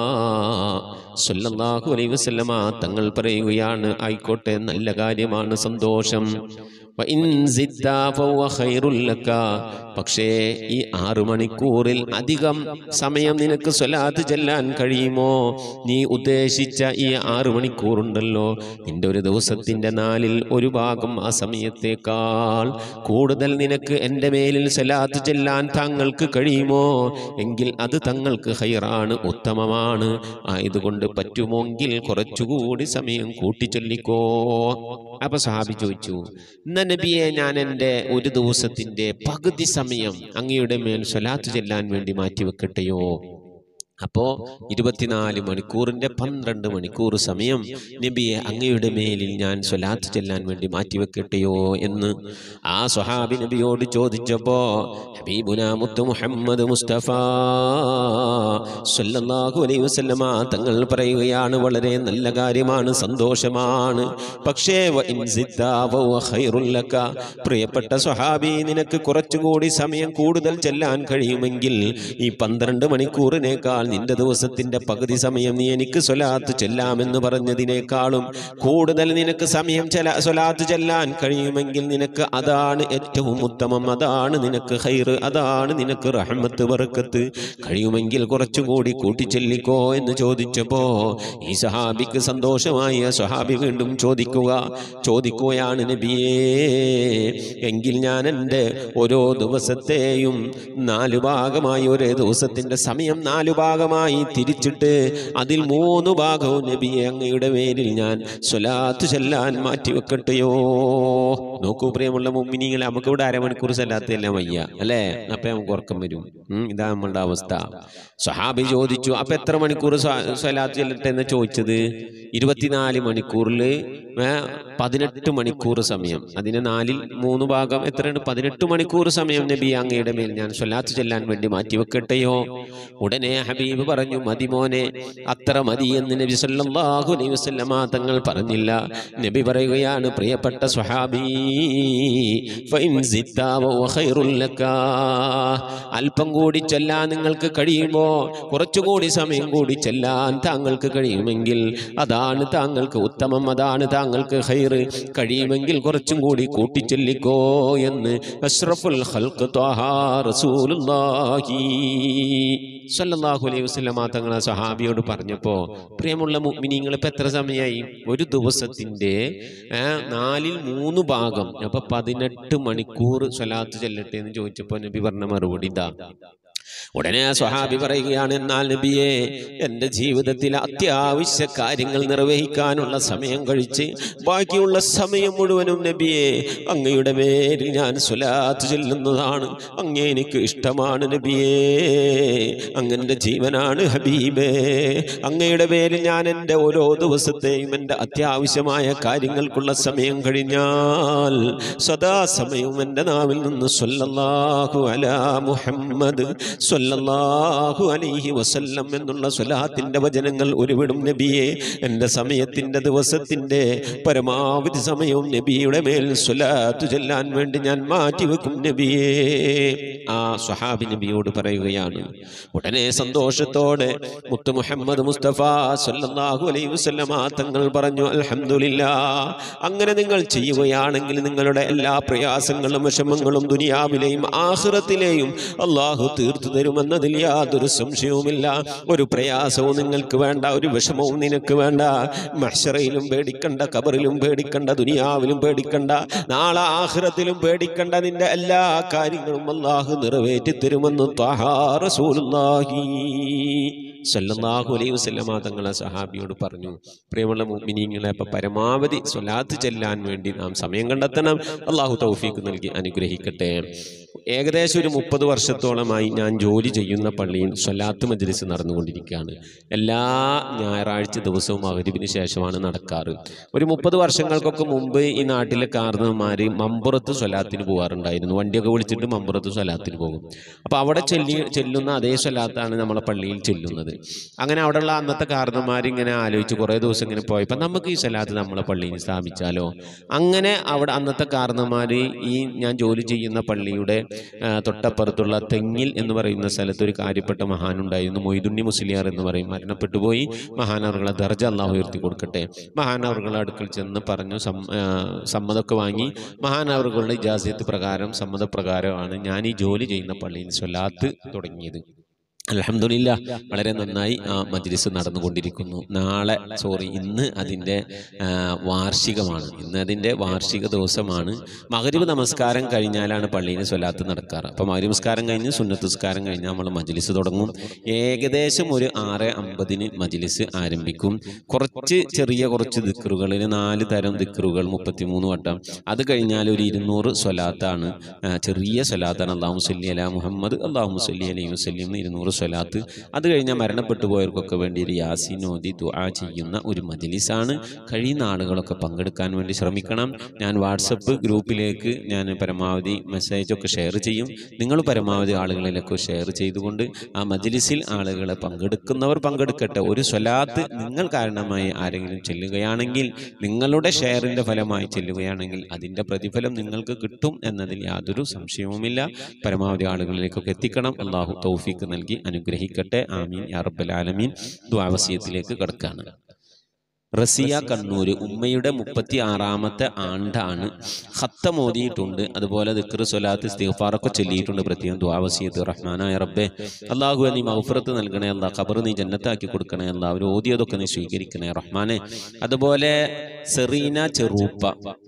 സല്ലല്ലാഹു അലൈഹി വസല്ലമ തങ്ങൾ പറയുകയാണ് ആയിക്കോട്ടെ നല്ല കാര്യമാണ് സന്തോഷം വഇൻ സിദ്ദ ഫഹുവ ഖൈറുൽ ലക. പക്ഷേ ഈ ആറു മണിക്കൂറിൽ അധികം സമയം നിനക്ക് സ്വലാത്ത് ചെല്ലാൻ കഴിയുമോ നീ ഉദ്ദേശിച്ച ഈ ആറു മണിക്കൂറുണ്ടല്ലോ നിന്റെ ഒരു ദിവസത്തിന്റെ നാലിൽ ഒരു ഭാഗം ആ സമയത്തേക്കാൾ കൂടുതൽ നിനക്ക് എൻ്റെ മേലിൽ സ്വലാത്ത് ചെല്ലാൻ താങ്കൾക്ക് കഴിയുമോ എങ്കിൽ അത് തങ്ങൾക്ക് ഹൈറാണ് ഉത്തമമാണ് ആയതുകൊണ്ട് പറ്റുമോങ്കിൽ കുറച്ചുകൂടി സമയം കൂട്ടിച്ചൊല്ലിക്കോ അപ്പൊ സഹാബി ചോദിച്ചു എന്നാ നബിയെ ഞാൻ എൻ്റെ ഒരു ദിവസത്തിന്റെ പകുതി സമയം അങ്ങയുടെ മേൽ സ്വലാത്ത് ചെല്ലാൻ വേണ്ടി മാറ്റിവെക്കട്ടെയോ അപ്പോ ഇരുപത്തിനാല് മണിക്കൂറിന്റെ പന്ത്രണ്ട് മണിക്കൂർ സമയം നബിയെ അങ്ങയുടെ മേലിൽ ഞാൻ സ്വലാത്ത് ചെല്ലാൻ വേണ്ടി മാറ്റിവെക്കട്ടെയോ എന്ന് ആ സ്വഹാബി നബിയോട് ചോദിച്ചപ്പോ ഹബീബുന മുത്തു മുഹമ്മദ് മുസ്തഫ സല്ലല്ലാഹു അലൈഹി വസല്ലമ തങ്ങൾ പറയുകയാണ് വളരെ നല്ല കാര്യമാണ് സന്തോഷമാണ് പക്ഷേ വ ഇൻ സിദ്ദാ ഫഹുവ ഖൈറുൽ ലക. പ്രിയപ്പെട്ട സ്വഹാബി നിനക്ക് കുറച്ചുകൂടി സമയം കൂടുതൽ ചെല്ലാൻ കഴിയുമെങ്കിൽ ഈ പന്ത്രണ്ട് മണിക്കൂറിനേക്കാൾ നിന്റെ ദിവസത്തിന്റെ പകുതി സമയം നീ എനിക്ക് സ്വലാത്ത് ചെല്ലാമെന്ന് പറഞ്ഞതിനേക്കാളും കൂടുതൽ നിനക്ക് സമയം ചെല സ്വലാത്ത് ചെല്ലാൻ കഴിയുമെങ്കിൽ നിനക്ക് അതാണ് ഏറ്റവും ഉത്തമം അതാണ് നിനക്ക് ഹൈറ് അതാണ് നിനക്ക് റഹ്മത്ത് ബർക്കത്ത് കഴിയുമെങ്കിൽ കുറച്ചുകൂടി കൂട്ടിച്ചെല്ലിക്കോ എന്ന് ചോദിച്ചപ്പോ ഈ സഹാബിക്ക് സന്തോഷമായി ആ സഹാബി വീണ്ടും ചോദിക്കുക ചോദിക്കുകയാണ് നബിയേ എങ്കിൽ ഞാൻ എൻ്റെ ഓരോ ദിവസത്തെയും നാലു ഭാഗമായി ഒരേ ദിവസത്തിന്റെ സമയം നാലു ഭാഗമായി തിരിച്ചിട്ട് അതിൽ മൂന്ന് ഭാഗവും നബിയെ അങ്ങയുടെ പേരിൽ ഞാൻ സ്വലാത്ത് ചെല്ലാൻ മാറ്റിവെക്കട്ടെയോ നോക്കൂ പ്രിയമുള്ള മുമ്മിനികളെ നമുക്ക് ഇവിടെ അരമണിക്കൂർ സ്വലാത്ത് എല്ലാം വയ്യ അല്ലേ അപ്പൊ നമുക്ക് ഉറക്കം വരും ഉം, ഇതാ നമ്മളുടെ അവസ്ഥ സഹാബി ചോദിച്ചു അപ്പൊ എത്ര മണിക്കൂർ സ്വ- സ്വലാത്ത് ചെല്ലട്ടെ എന്ന് ചോദിച്ചത് ഇരുപത്തിനാല് മണിക്കൂറിൽ പതിനെട്ട് മണിക്കൂർ സമയം അതിന് നാലിൽ മൂന്ന് ഭാഗം എത്രയാണ് പതിനെട്ട് മണിക്കൂർ സമയം നബി അങ്ങയുടെ മേൽ ഞാൻ സ്വലാത്ത് ചെല്ലാൻ വേണ്ടി മാറ്റിവെക്കട്ടെയോ ഉടനെ ഹബീബ് പറഞ്ഞു മതി മോനെ അത്ര മതി എന്ന് നബി സല്ലല്ലാഹു അലൈഹി വസല്ലമ തങ്ങൾ പറഞ്ഞില്ല നബി പറയുകയാണ് പ്രിയപ്പെട്ട സ്വഹാബി ഫഇൻ സിദ്ദാ വഹുവ ഖൈറുൽ ലക. അല്പം കൂടി ചെല്ലാൻ നിങ്ങൾക്ക് കഴിയുമോ കുറച്ചുകൂടി സമയം കൂടി ചെല്ലാൻ താങ്കൾക്ക് കഴിയുമെങ്കിൽ അതാണ് താങ്കൾക്ക് ഉത്തമം അതാണ് താങ്കൾക്ക് ഹൈറ് കഴിയുമെങ്കിൽ കുറച്ചും കൂടി കൂട്ടിച്ചൊല്ലിക്കോ എന്ന് അഷ്റഫുൽ ഖൽഖ് ത്വാഹ റസൂലുള്ളാഹി സല്ലല്ലാഹു അലൈഹി വസല്ലമ തങ്ങൾ ആ സഹാബിയോട് പറഞ്ഞപ്പോ പ്രിയമുള്ള മുഅ്മിനീങ്ങൾ ഇപ്പൊ എത്ര സമയമായി ഒരു ദിവസത്തിന്റെ ആ, നാലിൽ മൂന്ന് ഭാഗം അപ്പൊ പതിനെട്ട് മണിക്കൂർ സ്വലാത്ത് ചെല്ലട്ടെ എന്ന് ചോദിച്ചപ്പോ നബി പറഞ്ഞ മറുപടി ഇതാ ഉടനെ ആ സ്വഹാബി പറയുകയാണ് എന്നാൽ നബിയെ എൻ്റെ ജീവിതത്തിൽ അത്യാവശ്യ കാര്യങ്ങൾ നിർവഹിക്കാനുള്ള സമയം കഴിച്ച് ബാക്കിയുള്ള സമയം മുഴുവനും നബിയെ അങ്ങയുടെ പേരിൽ ഞാൻ സ്വലാത്ത് ചെല്ലുന്നതാണ് അങ്ങേ എനിക്ക് ഇഷ്ടമാണ് നബിയേ അങ്ങൻ്റെ ജീവനാണ് ഹബീബേ അങ്ങയുടെ പേരിൽ ഞാൻ എൻ്റെ ഓരോ ദിവസത്തെയും എൻ്റെ അത്യാവശ്യമായ കാര്യങ്ങൾക്കുള്ള സമയം കഴിഞ്ഞാൽ സദാസമയവും എൻ്റെ നാവിൽ നിന്ന് സ്വല്ലല്ലാഹു അലാ മുഹമ്മദ് സ്വല്ലല്ലാഹു അലൈഹി വസല്ലം എന്നുള്ള സ്വലാത്തിന്റെ വചനങ്ങൾ ഒരുവിടും നബിയെ എൻ്റെ സമയത്തിൻ്റെ ദിവസത്തിൻ്റെ പരമാവധി സമയവും നബിയുടെ മേൽ സ്വലാത്തു ചെല്ലാൻ വേണ്ടി ഞാൻ മാറ്റിവെക്കും നബിയേ ആ സ്വഹാബി നബിയോട് പറയുകയാണ് ഉടനെ സന്തോഷത്തോടെ മുത്തു മുഹമ്മദ് മുസ്തഫ സല്ലല്ലാഹു അലൈഹി വസല്ലമ തങ്ങൾ പറഞ്ഞു അൽഹംദുലില്ലാ അങ്ങനെ നിങ്ങൾ ചെയ്യുകയാണെങ്കിൽ നിങ്ങളുടെ എല്ലാ പ്രയാസങ്ങളും വിഷമങ്ങളും ദുനിയാവിലെയും ആഖിറത്തിലെയും അള്ളാഹു തീർത്തു തരുമെന്നതിൽ യാതൊരു സംശയവുമില്ല ഒരു പ്രയാസവും നിങ്ങൾക്ക് വേണ്ട ഒരു വിഷമവും നിനക്ക് വേണ്ട മഹ്ശറയിലും പേടിക്കണ്ട കബറിലും പേടിക്കണ്ട ദുനിയാവിലും പേടിക്കണ്ട നാളെ ആഖിറത്തിലും പേടിക്കണ്ട നിന്റെ എല്ലാ കാര്യങ്ങളും അള്ളാഹു നിറവേറ്റി തരുമെന്ന് ത്വഹാ റസൂലുള്ളാഹി സല്ലല്ലാഹു അലൈഹി വസല്ലമ തങ്ങളെ സഹാബിയോട് പറഞ്ഞു പ്രിയമുള്ള മുഅ്മിനീങ്ങളെ അപ്പൊ പരമാവധി സ്വലാത്ത് ചെല്ലാൻ വേണ്ടി നാം സമയം കണ്ടെത്തണം അള്ളാഹു തൗഫീഖ് നൽകി അനുഗ്രഹിക്കട്ടെ ഏകദേശം ഒരു മുപ്പത് വർഷത്തോളമായി ഞാൻ ജോലി ചെയ്യുന്ന പള്ളിയിൽ സ്വലാത്ത് മജ്ലിസ് നടന്നുകൊണ്ടിരിക്കുകയാണ് എല്ലാ ഞായറാഴ്ച ദിവസവും മകരിവിന് ശേഷമാണ് നടക്കാറ് ഒരു മുപ്പത് വർഷങ്ങൾക്കൊക്കെ മുമ്പ് ഈ നാട്ടിലെ കാർന്നവന്മാർ മമ്പുറത്ത് സ്വലാത്തിന് പോകാറുണ്ടായിരുന്നു വണ്ടിയൊക്കെ വിളിച്ചിട്ട് മമ്പുറത്ത് സ്വലാത്തിന് പോകും അപ്പോൾ അവിടെ ചെല്ലി ചെല്ലുന്ന അതേ സ്വലാത്താണ് നമ്മളെ പള്ളിയിൽ ചെല്ലുന്നത് അങ്ങനെ അവിടെയുള്ള അന്നത്തെ കാരണന്മാർ ഇങ്ങനെ ആലോചിച്ച് കുറേ ദിവസം ഇങ്ങനെ പോയപ്പോൾ നമുക്ക് ഈ സ്വലാത്ത് നമ്മളെ പള്ളിയിൽ സ്ഥാപിച്ചാലോ അങ്ങനെ അവിടെ അന്നത്തെ കാരണന്മാർ ഈ ഞാൻ ജോലി ചെയ്യുന്ന പള്ളിയുടെ ആ, തൊട്ടപ്പുറത്തുള്ള തെങ്ങിൽ എന്ന് പറയുന്ന സ്ഥലത്ത് ഒരു കാര്യപ്പെട്ട മഹാനുണ്ടായിരുന്നു മൊയ്തുണ്ണി മുസ്ലിയാർ എന്ന് പറയും മരണപ്പെട്ടു പോയി മഹാനവറുകളെ ദർജ അള്ളാഹു ഉയർത്തി കൊടുക്കട്ടെ മഹാനവറുകളുടെ അടുക്കൽ ചെന്ന് പറഞ്ഞു സം- ആ, സമ്മതമൊക്കെ വാങ്ങി മഹാനവറുകളുടെ ഇജാസിയത്ത് പ്രകാരം സമ്മതപ്രകാരമാണ് ഞാൻ ഈ ജോലി ചെയ്യുന്ന പള്ളിയിൽ സ്വലാത്ത് തുടങ്ങിയത് അലഹമില്ല വളരെ നന്നായി ആ മജ്ലിസ് നടന്നുകൊണ്ടിരിക്കുന്നു നാളെ സോറി ഇന്ന് അതിൻ്റെ ആ, വാർഷികമാണ് ഇന്ന് അതിൻ്റെ വാർഷിക ദിവസമാണ് മകരീബ് നമസ്കാരം കഴിഞ്ഞാലാണ് പള്ളിയിൽ സ്വലാത്ത് നടക്കാറ് അപ്പോൾ മകരീബ് നമസ്കാരം കഴിഞ്ഞ് സുന്നത്ത് നമസ്കാരം കഴിഞ്ഞാൽ നമ്മൾ മജ്ലിസ് തുടങ്ങും ഏകദേശം ഒരു ആറ് അമ്പതിന് മജ്ലിസ് ആരംഭിക്കും കുറച്ച് ചെറിയ കുറച്ച് ദിക്റുകളിൽ നാല് തരം ദിക്റുകൾ മുപ്പത്തിമൂന്ന് വട്ടം അത് കഴിഞ്ഞാൽ ഒരു ഇരുന്നൂറ് സ്വലാത്താണ് ആ, ചെറിയ സ്വലാത്താണ് അള്ളാഹു സല്ലി അല മുഹമ്മദ് അള്ളാഹു സല്ലി അലൈഹി വസല്ലം എന്ന് ഇരുന്നൂറ് സ്വലാത്ത് അത് കഴിഞ്ഞാൽ മരണപ്പെട്ടു പോയവർക്കൊക്കെ വേണ്ടി ഒരു യാസീൻ ഓതി ദുആ ചെയ്യുന്ന ഒരു മജ്ലിസാണ് കഴിയുന്ന ആളുകളൊക്കെ പങ്കെടുക്കാൻ വേണ്ടി ശ്രമിക്കണം ഞാൻ വാട്സപ്പ് ഗ്രൂപ്പിലേക്ക് ഞാൻ പരമാവധി മെസ്സേജൊക്കെ ഷെയർ ചെയ്യും നിങ്ങൾ പരമാവധി ആളുകളിലൊക്കെ ഷെയർ ചെയ്തുകൊണ്ട് ആ മജ്ലിസിൽ ആളുകളെ പങ്കെടുക്കുന്നവർ പങ്കെടുക്കട്ടെ ഒരു സ്വലാത്ത് നിങ്ങൾ കാരണമായി ആരെങ്കിലും ചെല്ലുകയാണെങ്കിൽ നിങ്ങളുടെ ഷെയറിൻ്റെ ഫലമായി ചെല്ലുകയാണെങ്കിൽ അതിൻ്റെ പ്രതിഫലം നിങ്ങൾക്ക് കിട്ടും എന്നതിൽ യാതൊരു സംശയവുമില്ല പരമാവധി ആളുകളിലേക്കൊക്കെ എത്തിക്കണം അള്ളാഹു തൗഫീക്ക് നൽകി അനുഗ്രഹിക്കട്ടെ ആമീൻ യാ റബ്ബൽ ആലമീൻ ദ്വാവസീയത്തിലേക്ക് കടക്കാണ് റസിയ കണ്ണൂർ ഉമ്മയുടെ മുപ്പത്തി ആറാമത്തെ ആണ്ടാണ് ഹത്തം ഓതിയിട്ടുണ്ട് അതുപോലെ ദിക്ർ സ്വലാത്ത് ഇസ്തിഗ്ഫാറൊക്കെ ചൊല്ലിയിട്ടുണ്ട് പ്രത്യേകം ദ്വാവസീയത്ത് റഹ്മാനായ റബ്ബെ അള്ളാഹു നീ മൗഫറത്ത് നൽകണേ അല്ല ഖബർ നീ ജന്നത്താക്കി കൊടുക്കണേ അല്ല അവർ ഓതിയതൊക്കെ നീ സ്വീകരിക്കണേ റഹ്മാനെ അതുപോലെ സെറീന ചെറൂപ്പ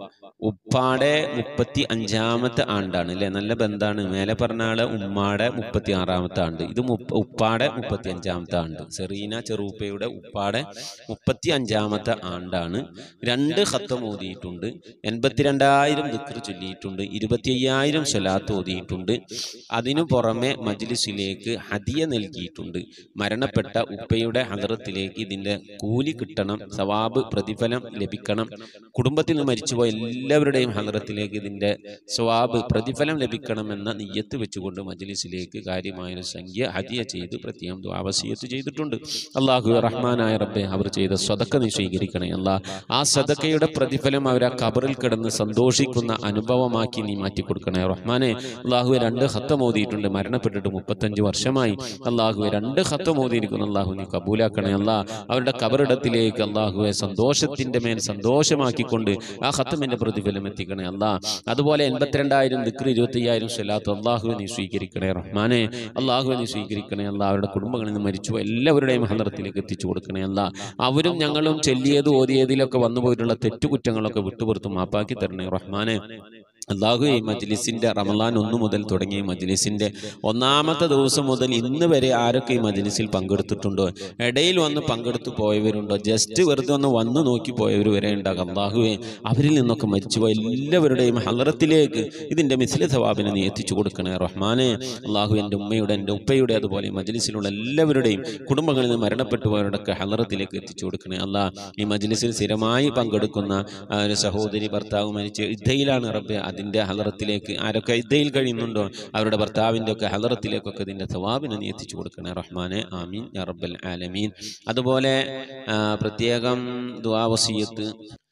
ഉപ്പാടെ മുപ്പത്തി അഞ്ചാമത്തെ ആണ്ടാണ് അല്ലെ നല്ല ബന്ധാണ് മേലെ പറഞ്ഞ ആള് ഉമ്മാടെ മുപ്പത്തി ആറാമത്തെ ആണ്ട് ഇത് മുപ്പ- ഉപ്പാടെ മുപ്പത്തി അഞ്ചാമത്തെ ആണ്ട് സെറീന ചെറൂപ്പയുടെ ഉപ്പാടെ മുപ്പത്തി അഞ്ചാമത്തെ ആണ്ടാണ് രണ്ട് ഹത്തം ഓതിയിട്ടുണ്ട് എൺപത്തിരണ്ടായിരം ദിക്ർ ചൊല്ലിയിട്ടുണ്ട് ഇരുപത്തി അയ്യായിരം സ്വലാത്ത് ഓതിയിട്ടുണ്ട് അതിനു പുറമെ മജ്ലിസിലേക്ക് ഹദിയ നൽകിയിട്ടുണ്ട് മരണപ്പെട്ട ഉപ്പയുടെ ഹദറത്തിലേക്ക് ഇതിന്റെ കൂലി കിട്ടണം സവാബ് പ്രതിഫലം ലഭിക്കണം കുടുംബത്തിൽ നിന്ന് മരിച്ചുപോയ എല്ലാവരുടെയും ഹദറത്തിലേക്ക് ഇതിന്റെ സ്വവാബ് പ്രതിഫലം ലഭിക്കണമെന്ന നിയ്യത്ത് വെച്ചുകൊണ്ട് മജ്ലിസിലേക്ക് കാര്യമായൊരു സംഖ്യ ഹദിയ ചെയ്ത് പ്രത്യേകം ദ്വാവസീയത്ത് ചെയ്തിട്ടുണ്ട് അള്ളാഹു റഹ്മാനായ റബ്ബെ അവർ ചെയ്ത സ്വതക്ക നീ സ്വീകരിക്കണേ അല്ലാ ആ സദക്കയുടെ പ്രതിഫലം അവർ ആ കബറിൽ കിടന്ന് സന്തോഷിക്കുന്ന അനുഭവമാക്കി നീ മാറ്റി കൊടുക്കണേ റഹ്മാനെ അള്ളാഹു രണ്ട് ഹത്തം ഓതിയിട്ടുണ്ട് മരണപ്പെട്ടിട്ട് മുപ്പത്തഞ്ച് വർഷമായി അള്ളാഹു രണ്ട് ഹത്തം ഓതിയിരിക്കുന്നു അള്ളാഹു നീ കബൂലാക്കണേ അല്ലാ അവരുടെ കബറിടത്തിലേക്ക് അള്ളാഹുവെ സന്തോഷത്തിന്റെ മേൽ സന്തോഷമാക്കിക്കൊണ്ട് ആ ഹത്തമിന്റെ പ്രതിഫലം എത്തിക്കണേ അല്ലാ അതുപോലെ എൺപത്തിരണ്ടായിരം ദിക്ർ ഇരുപത്തി അയ്യായിരം സ്വലാത്ത് അള്ളാഹുവെ നീ സ്വീകരിക്കണേ റഹ്മാനെ അള്ളാഹുവെ നീ സ്വീകരിക്കണേ അല്ല അവരുടെ കുടുംബങ്ങളിൽ നിന്ന് മരിച്ചു എല്ലാവരുടെയും ഹലറത്തിലേക്ക് എത്തിച്ചു കൊടുക്കണേ അല്ല അവരും ഞങ്ങളും ചെല്ലിയത് ഓതിയതിലൊക്കെ വന്നുപോയിട്ടുള്ള തെറ്റുകുറ്റങ്ങളൊക്കെ വിട്ടുപുറത്ത് മാപ്പാക്കി തരണേ റഹ്മാനെ അള്ളാഹു ഈ മജ്ലിസിന്റെ റമലാൻ ഒന്ന് മുതൽ തുടങ്ങിയ ഈ മജ്ലിസിന്റെ ഒന്നാമത്തെ ദിവസം മുതൽ ഇന്ന് വരെ ആരൊക്കെ ഈ മജ്ലിസിൽ പങ്കെടുത്തിട്ടുണ്ടോ ഇടയിൽ വന്ന് പങ്കെടുത്തു പോയവരുണ്ടോ ജസ്റ്റ് വെറുതെ ഒന്ന് വന്ന് നോക്കി പോയവർ വരെ ഉണ്ടാകും അള്ളാഹുവെ അവരിൽ നിന്നൊക്കെ മരിച്ചുപോയ എല്ലാവരുടെയും ഹലറത്തിലേക്ക് ഇതിന്റെ മിസ്ലി സവാബിനെ നീ എത്തിച്ചു കൊടുക്കണേ റഹ്മാനെ അള്ളാഹു എൻ്റെ ഉമ്മയുടെ എൻ്റെ ഉപ്പയുടെ അതുപോലെ ഈ മജ്ലിസിലുള്ള എല്ലാവരുടെയും കുടുംബങ്ങളിൽ നിന്ന് മരണപ്പെട്ടു പോയവരുടെയൊക്കെ ഹലറത്തിലേക്ക് എത്തിച്ചു കൊടുക്കണേ അല്ലാ ഈ മജ്ലിസിൽ സ്ഥിരമായി പങ്കെടുക്കുന്ന ആ ഒരു സഹോദരി ഭർത്താവ് മരിച്ച് ഇദ്ദയിലാണ് റബ്ബെ അതിൻ്റെ ഹലറത്തിലേക്ക് ആരൊക്കെ ഇദ്ദയിൽ കഴിയുന്നുണ്ടോ അവരുടെ ഭർത്താവിൻ്റെ ഒക്കെ ഹലറത്തിലേക്കൊക്കെ ഇതിൻ്റെ സവാബിനെ നീ എത്തിച്ചു കൊടുക്കണേ റഹ്മാനെ ആമീൻ യാ റബ്ബൽ ആലമീൻ അതുപോലെ ആ, പ്രത്യേകം ദ്വാവസീയത്ത്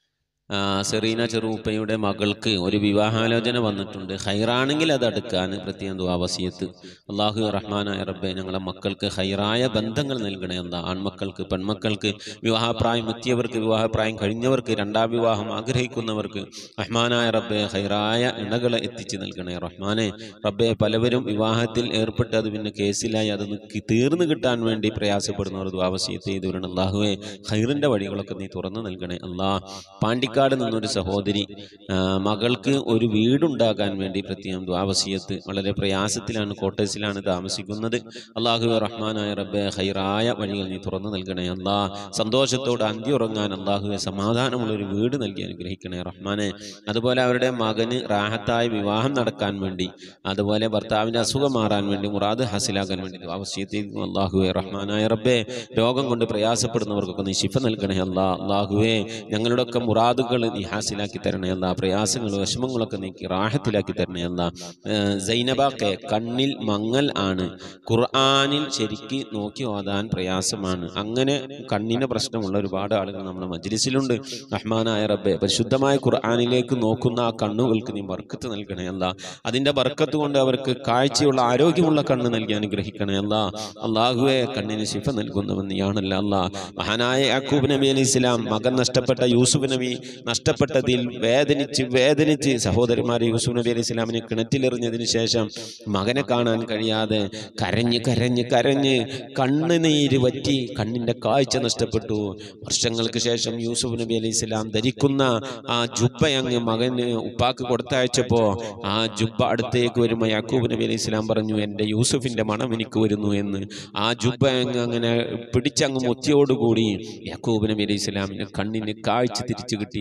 ആ, സെറീന ചെറൂപ്പയുടെ മകൾക്ക് ഒരു വിവാഹാലോചന വന്നിട്ടുണ്ട് ഹൈറാണെങ്കിൽ അത് അടുക്കാൻ പ്രത്യേകം ദ്വാവസിയത്ത് അള്ളാഹു റഹ്മാനായ റബ്ബെ ഞങ്ങളെ മക്കൾക്ക് ഹൈറായ ബന്ധങ്ങൾ നൽകണേ എന്താ ആൺമക്കൾക്ക് പെൺമക്കൾക്ക് വിവാഹപ്രായം എത്തിയവർക്ക് വിവാഹപ്രായം കഴിഞ്ഞവർക്ക് രണ്ടാം വിവാഹം ആഗ്രഹിക്കുന്നവർക്ക് റഹ്മാനായ റബ്ബെ ഹൈറായ ഇണകളെ എത്തിച്ചു നൽകണേ റഹ്മാനെ റബ്ബെ പലവരും വിവാഹത്തിൽ ഏർപ്പെട്ട് അത് പിന്നെ കേസിലായി അത് നിക്ക് തീർന്നു കിട്ടാൻ വേണ്ടി പ്രയാസപ്പെടുന്നവർ ദ്വാവസിയത്ത് ചെയ്തവരാണ് അള്ളാഹുവെ ഹൈറിന്റെ വഴികളൊക്കെ നീ തുറന്നു നൽകണേ അല്ലാ പാണ്ടിക്കാട് നിന്നൊരു സഹോദരി ആ, മകൾക്ക് ഒരു വീടുണ്ടാകാൻ വേണ്ടി പ്രത്യേകം ദ്വാവസിയത്ത് വളരെ പ്രയാസത്തിലാണ് കോട്ടേഴ്സിലാണ് താമസിക്കുന്നത് അള്ളാഹു റഹ്മാനായ റബ്ബെ ഹൈറായ വഴികൾ നീ തുറന്നു നൽകണേ അല്ലാ സന്തോഷത്തോടെ അന്തി ഉറങ്ങാൻ അള്ളാഹുവെ സമാധാനമുള്ള ഒരു വീട് നൽകി അനുഗ്രഹിക്കണേ റഹ്മാനെ അതുപോലെ അവരുടെ മകന് റാഹത്തായ വിവാഹം നടക്കാൻ വേണ്ടി അതുപോലെ ഭർത്താവിന്റെ അസുഖം മാറാൻ വേണ്ടി മുറാദ് ഹാസിലാക്കാൻ വേണ്ടി ദ്വാവസിയത്ത് അള്ളാഹുവെ റഹ്മാനായ റബ്ബെ രോഗം കൊണ്ട് പ്രയാസപ്പെടുന്നവർക്കൊക്കെ നീ ശിഫ നൽകണേ അല്ലാ അള്ളാഹുവേ ഞങ്ങളുടെ ഒക്കെ മുറാദുകൾ നീ ഹാസിലാക്കി തരണേ അല്ല പ്രയാസങ്ങൾ വിഷമങ്ങളൊക്കെ നീക്കി റാഹത്തിലാക്കി തരണേ അല്ല സൈനബാക്കെ കണ്ണിൽ മങ്ങൽ ആണ് ഖുർആാനിൽ ശരിക്ക് നോക്കി ഓതാൻ പ്രയാസമാണ് അങ്ങനെ കണ്ണിന് പ്രശ്നമുള്ള ഒരുപാട് ആളുകൾ നമ്മുടെ മജ്ലിസിലുണ്ട് റഹ്മാനായ റബ്ബെ പരിശുദ്ധമായ ഖുർആാനിലേക്ക് നോക്കുന്ന ആ കണ്ണുകൾക്ക് നീ ബർക്കത്ത് നൽകണേ അല്ല അതിന്റെ ബർക്കത്ത് കൊണ്ട് അവർക്ക് കാഴ്ചയുള്ള ആരോഗ്യമുള്ള കണ്ണ് നൽകി അനുഗ്രഹിക്കണേ അല്ല അള്ളാഹുവെ കണ്ണിന് ശിഫ നൽകുന്നവൻ നീയാണല്ല അല്ല മഹാനായ യാക്കൂബ് നബി അലി ഇസ്ലാം മകൻ നഷ്ടപ്പെട്ട യൂസുഫ് നബി നഷ്ടപ്പെട്ടതിൽ വേദനിച്ച് വേദനിച്ച് സഹോദരന്മാരെ യൂസുഫ് നബി അലി ഇസ്ലാമിനെ കിണറ്റിലെറിഞ്ഞതിന് ശേഷം മകനെ കാണാൻ കഴിയാതെ കരഞ്ഞ് കരഞ്ഞ് കരഞ്ഞ് കണ്ണുനീര് വറ്റി കണ്ണിന്റെ കാഴ്ച നഷ്ടപ്പെട്ടു വർഷങ്ങൾക്ക് ശേഷം യൂസുഫ് നബി അലി ഇസ്ലാം ധരിക്കുന്ന ആ ജുബ്ബ അങ്ങ് മകന് ഉപ്പാക്ക് കൊടുത്തയച്ചപ്പോ ആ ജുബ്ബ അടുത്തേക്ക് വരുമ്പോൾ യാക്കൂബ് നബി അലൈഹി ഇസ്ലാം പറഞ്ഞു എൻ്റെ യൂസുഫിന്റെ മണം എനിക്ക് വരുന്നു എന്ന് ആ ജുബ്ബ അങ്ങ് അങ്ങനെ പിടിച്ചങ്ങ് മുത്തിയോടുകൂടി യാക്കൂബ് നബി അലൈഹി ഇസ്ലാമിന് കണ്ണിന് കാഴ്ച തിരിച്ചു കിട്ടി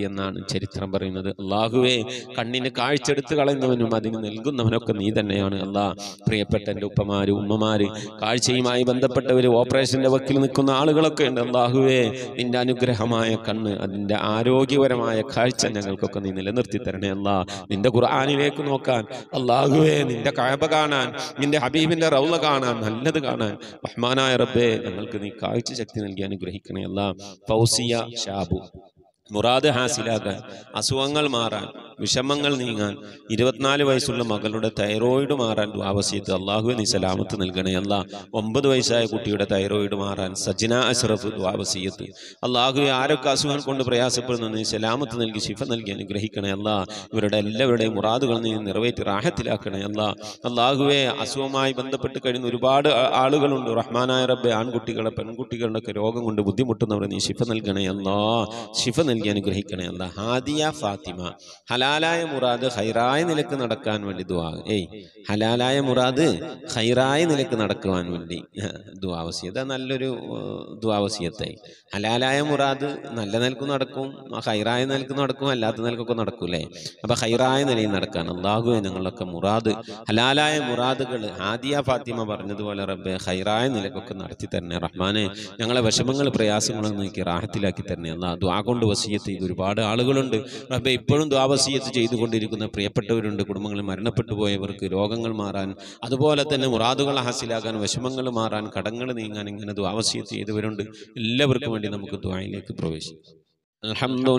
എന്നാണ് ചരിത്രം പറയുന്നത് അള്ളാഹുവേ കണ്ണിന് കാഴ്ചെടുത്ത് കളയുന്നവനും അതിന് നൽകുന്നവനൊക്കെ നീ തന്നെയാണ് അല്ലാ പ്രിയപ്പെട്ട എൻ്റെ ഉപ്പമാര് ഉമ്മമാര് കാഴ്ചയുമായി ബന്ധപ്പെട്ടവര് ഓപ്പറേഷന്റെ വക്കിൽ നിൽക്കുന്ന ആളുകളൊക്കെ ഉണ്ട് അള്ളാഹുവേ നിന്റെ അനുഗ്രഹമായ കണ്ണ് അതിന്റെ ആരോഗ്യപരമായ കാഴ്ച ഞങ്ങൾക്കൊക്കെ നീ നിലനിർത്തി തരണേ അല്ലാ നിന്റെ ഖുർആാനിലേക്ക് നോക്കാൻ അള്ളാഹുവേ നിന്റെ കായബ കാണാൻ നിന്റെ ഹബീബിന്റെ റൗല കാണാൻ നല്ലത് കാണാൻ റഹ്മാനായ റബ്ബേ ഞങ്ങൾക്ക് നീ കാഴ്ച ശക്തി നൽകി അനുഗ്രഹിക്കണേ അല്ലാ ഫൗസിയ ഷാബു മുറാദ് ഹാസിലാക്കാൻ അസുഖങ്ങൾ മാറാൻ വിഷമങ്ങൾ നീങ്ങാൻ ഇരുപത്തിനാല് വയസ്സുള്ള മകളുടെ തൈറോയിഡ് മാറാൻ ദ്വാവസ്യത്ത് അള്ളാഹു നീ സലാമത്ത് നൽകണേ അല്ല ഒമ്പത് വയസ്സായ കുട്ടിയുടെ തൈറോയിഡ് മാറാൻ സജ്ന അഷ്റഫ് ദ്വാവസീയത്ത് അള്ളാഹു ആരൊക്കെ അസുഖം കൊണ്ട് പ്രയാസപ്പെടുന്നു നീ സലാമത്ത് നൽകി ശിഫ നൽകി അനുഗ്രഹിക്കണേ അല്ല ഇവരുടെ എല്ലാവരുടെയും മുറാദുകൾ നീ നിറവേറ്റി റാഹത്തിലാക്കണേ അല്ല അള്ളാഹുവെ അസുഖവുമായി ബന്ധപ്പെട്ട് കഴിയുന്ന ഒരുപാട് ആ- ആളുകളുണ്ട് റഹ്മാനായ റബ്ബെ ആൺകുട്ടികളെ പെൺകുട്ടികളുടെ ഒക്കെ രോഗം കൊണ്ട് ബുദ്ധിമുട്ടുന്നവരെ നീ ശിഫ നൽകണേ അല്ലാ ശിഫ നൽകി അനുഗ്രഹിക്കണേ അല്ല ഹാദിയ ഫാത്തിമ ഹലാലായ മുറാദ് ഹൈറായ നിലക്ക് നടക്കാൻ വേണ്ടി ദുആ ഏയ് ഹലാലായ മുറാദ് ഹൈറായ നിലക്ക് നടക്കുവാൻ വേണ്ടി ദുആവസിയത നല്ലൊരു ദുആവസിയത്തായി ഹലാലായ മുറാദ് നല്ല നിലക്ക് നടക്കും ഹൈറായ നിലക്ക് നടക്കും അല്ലാത്ത നിലക്കൊക്കെ നടക്കൂലേ അപ്പൊ ഹൈറായ നിലയിൽ നടക്കാൻ അള്ളാഹുവെ ഞങ്ങളൊക്കെ മുറാദ് ഹലാലായ മുറാദുകൾ ഹാദിയ ഫാത്തിമ പറഞ്ഞതുപോലെ റബ്ബെ ഹൈറായ നിലക്കൊക്കെ നടത്തി തരണേ റഹ്മാനെ ഞങ്ങളെ വിഷമങ്ങൾ പ്രയാസങ്ങളും നീക്കി റാഹത്തിലാക്കി തരണേ അല്ലാ ദ്വാ കൊണ്ട് വസീയത്ത് ചെയ്ത് ഒരുപാട് ആളുകളുണ്ട് റബ്ബെ ഇപ്പോഴും ദ്വാവസീയത്ത് ചെയ്തുകൊണ്ടിരിക്കുന്ന പ്രിയപ്പെട്ടവരുണ്ട് കുടുംബങ്ങളിൽ മരണപ്പെട്ടു പോയവർക്ക് രോഗങ്ങൾ മാറാൻ അതുപോലെ തന്നെ മുറാദുകൾ ഹാസിലാകാൻ വിഷമങ്ങൾ മാറാൻ കടങ്ങൾ നീങ്ങാൻ ഇങ്ങനെ ദ്വാവസീയത്ത് ചെയ്തവരുണ്ട് എല്ലാവർക്കും വേണ്ടി നമുക്ക് ദ്വായിലേക്ക് പ്രവേശിക്കാം الحمد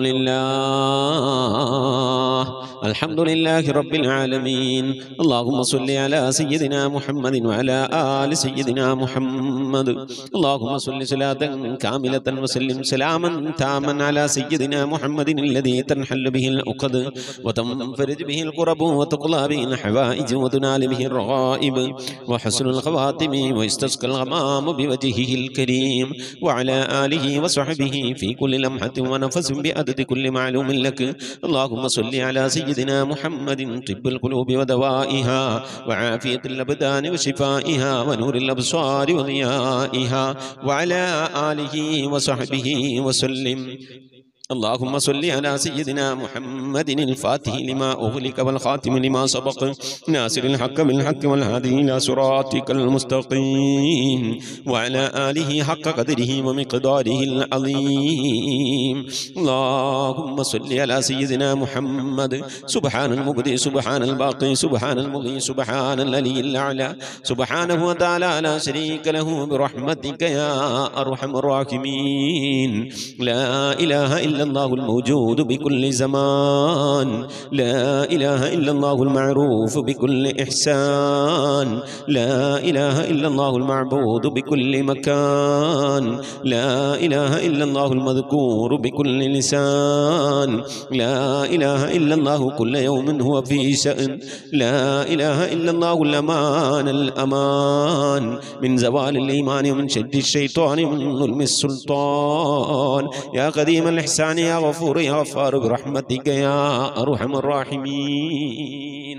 لله الحمد لله رب العالمين اللهم صل على سيدنا محمد وعلى آل سيدنا محمد اللهم صل صلاة كاملة وسلم سلاما تاما على سيدنا محمد الذي تنحل به العقد وتنفرج به القرب وتقضى به الحوائج وتنال به الرغائب وحسن الخواتم ويستسقى الغمام بوجهه الكريم وعلى آله وصحبه في كل لمحة ونفس بعدد كل معلوم لك اللهم صل على سيدنا محمد طب القلوب ودوائها وعافية الأبدان وشفائها ونور الأبصار وضيائها وعلى آله وصحبه وسلم اللهم صل على سيدنا محمد الفاتح لما أغلق والخاتم لما سبق ناصر الحق بالحق والهادي إلى صراطك المستقيم وعلى آله حق قدره ومقداره العظيم اللهم صل على سيدنا محمد سبحان المبدئ سبحان الباقي سبحان المغي سبحان الذي الأعلى سبحانه وتعالى لا شريك له برحمتك يا أرحم الراحمين لا إله إلا الله الموجود بكل زمان لا إله إلا الله المعروف بكل إحسان لا إله إلا الله المعبود بكل مكان لا إله إلا الله المذكور بكل لسان لا إله إلا الله كل يوم هو في شأن لا إله إلا الله الأمان الأمان من زوال الإيمان ومن شد الشيطان ومن ظلم السلطان يا قديم الإحسان يا غفور يا غفار برحمتك يا أرحم الراحمين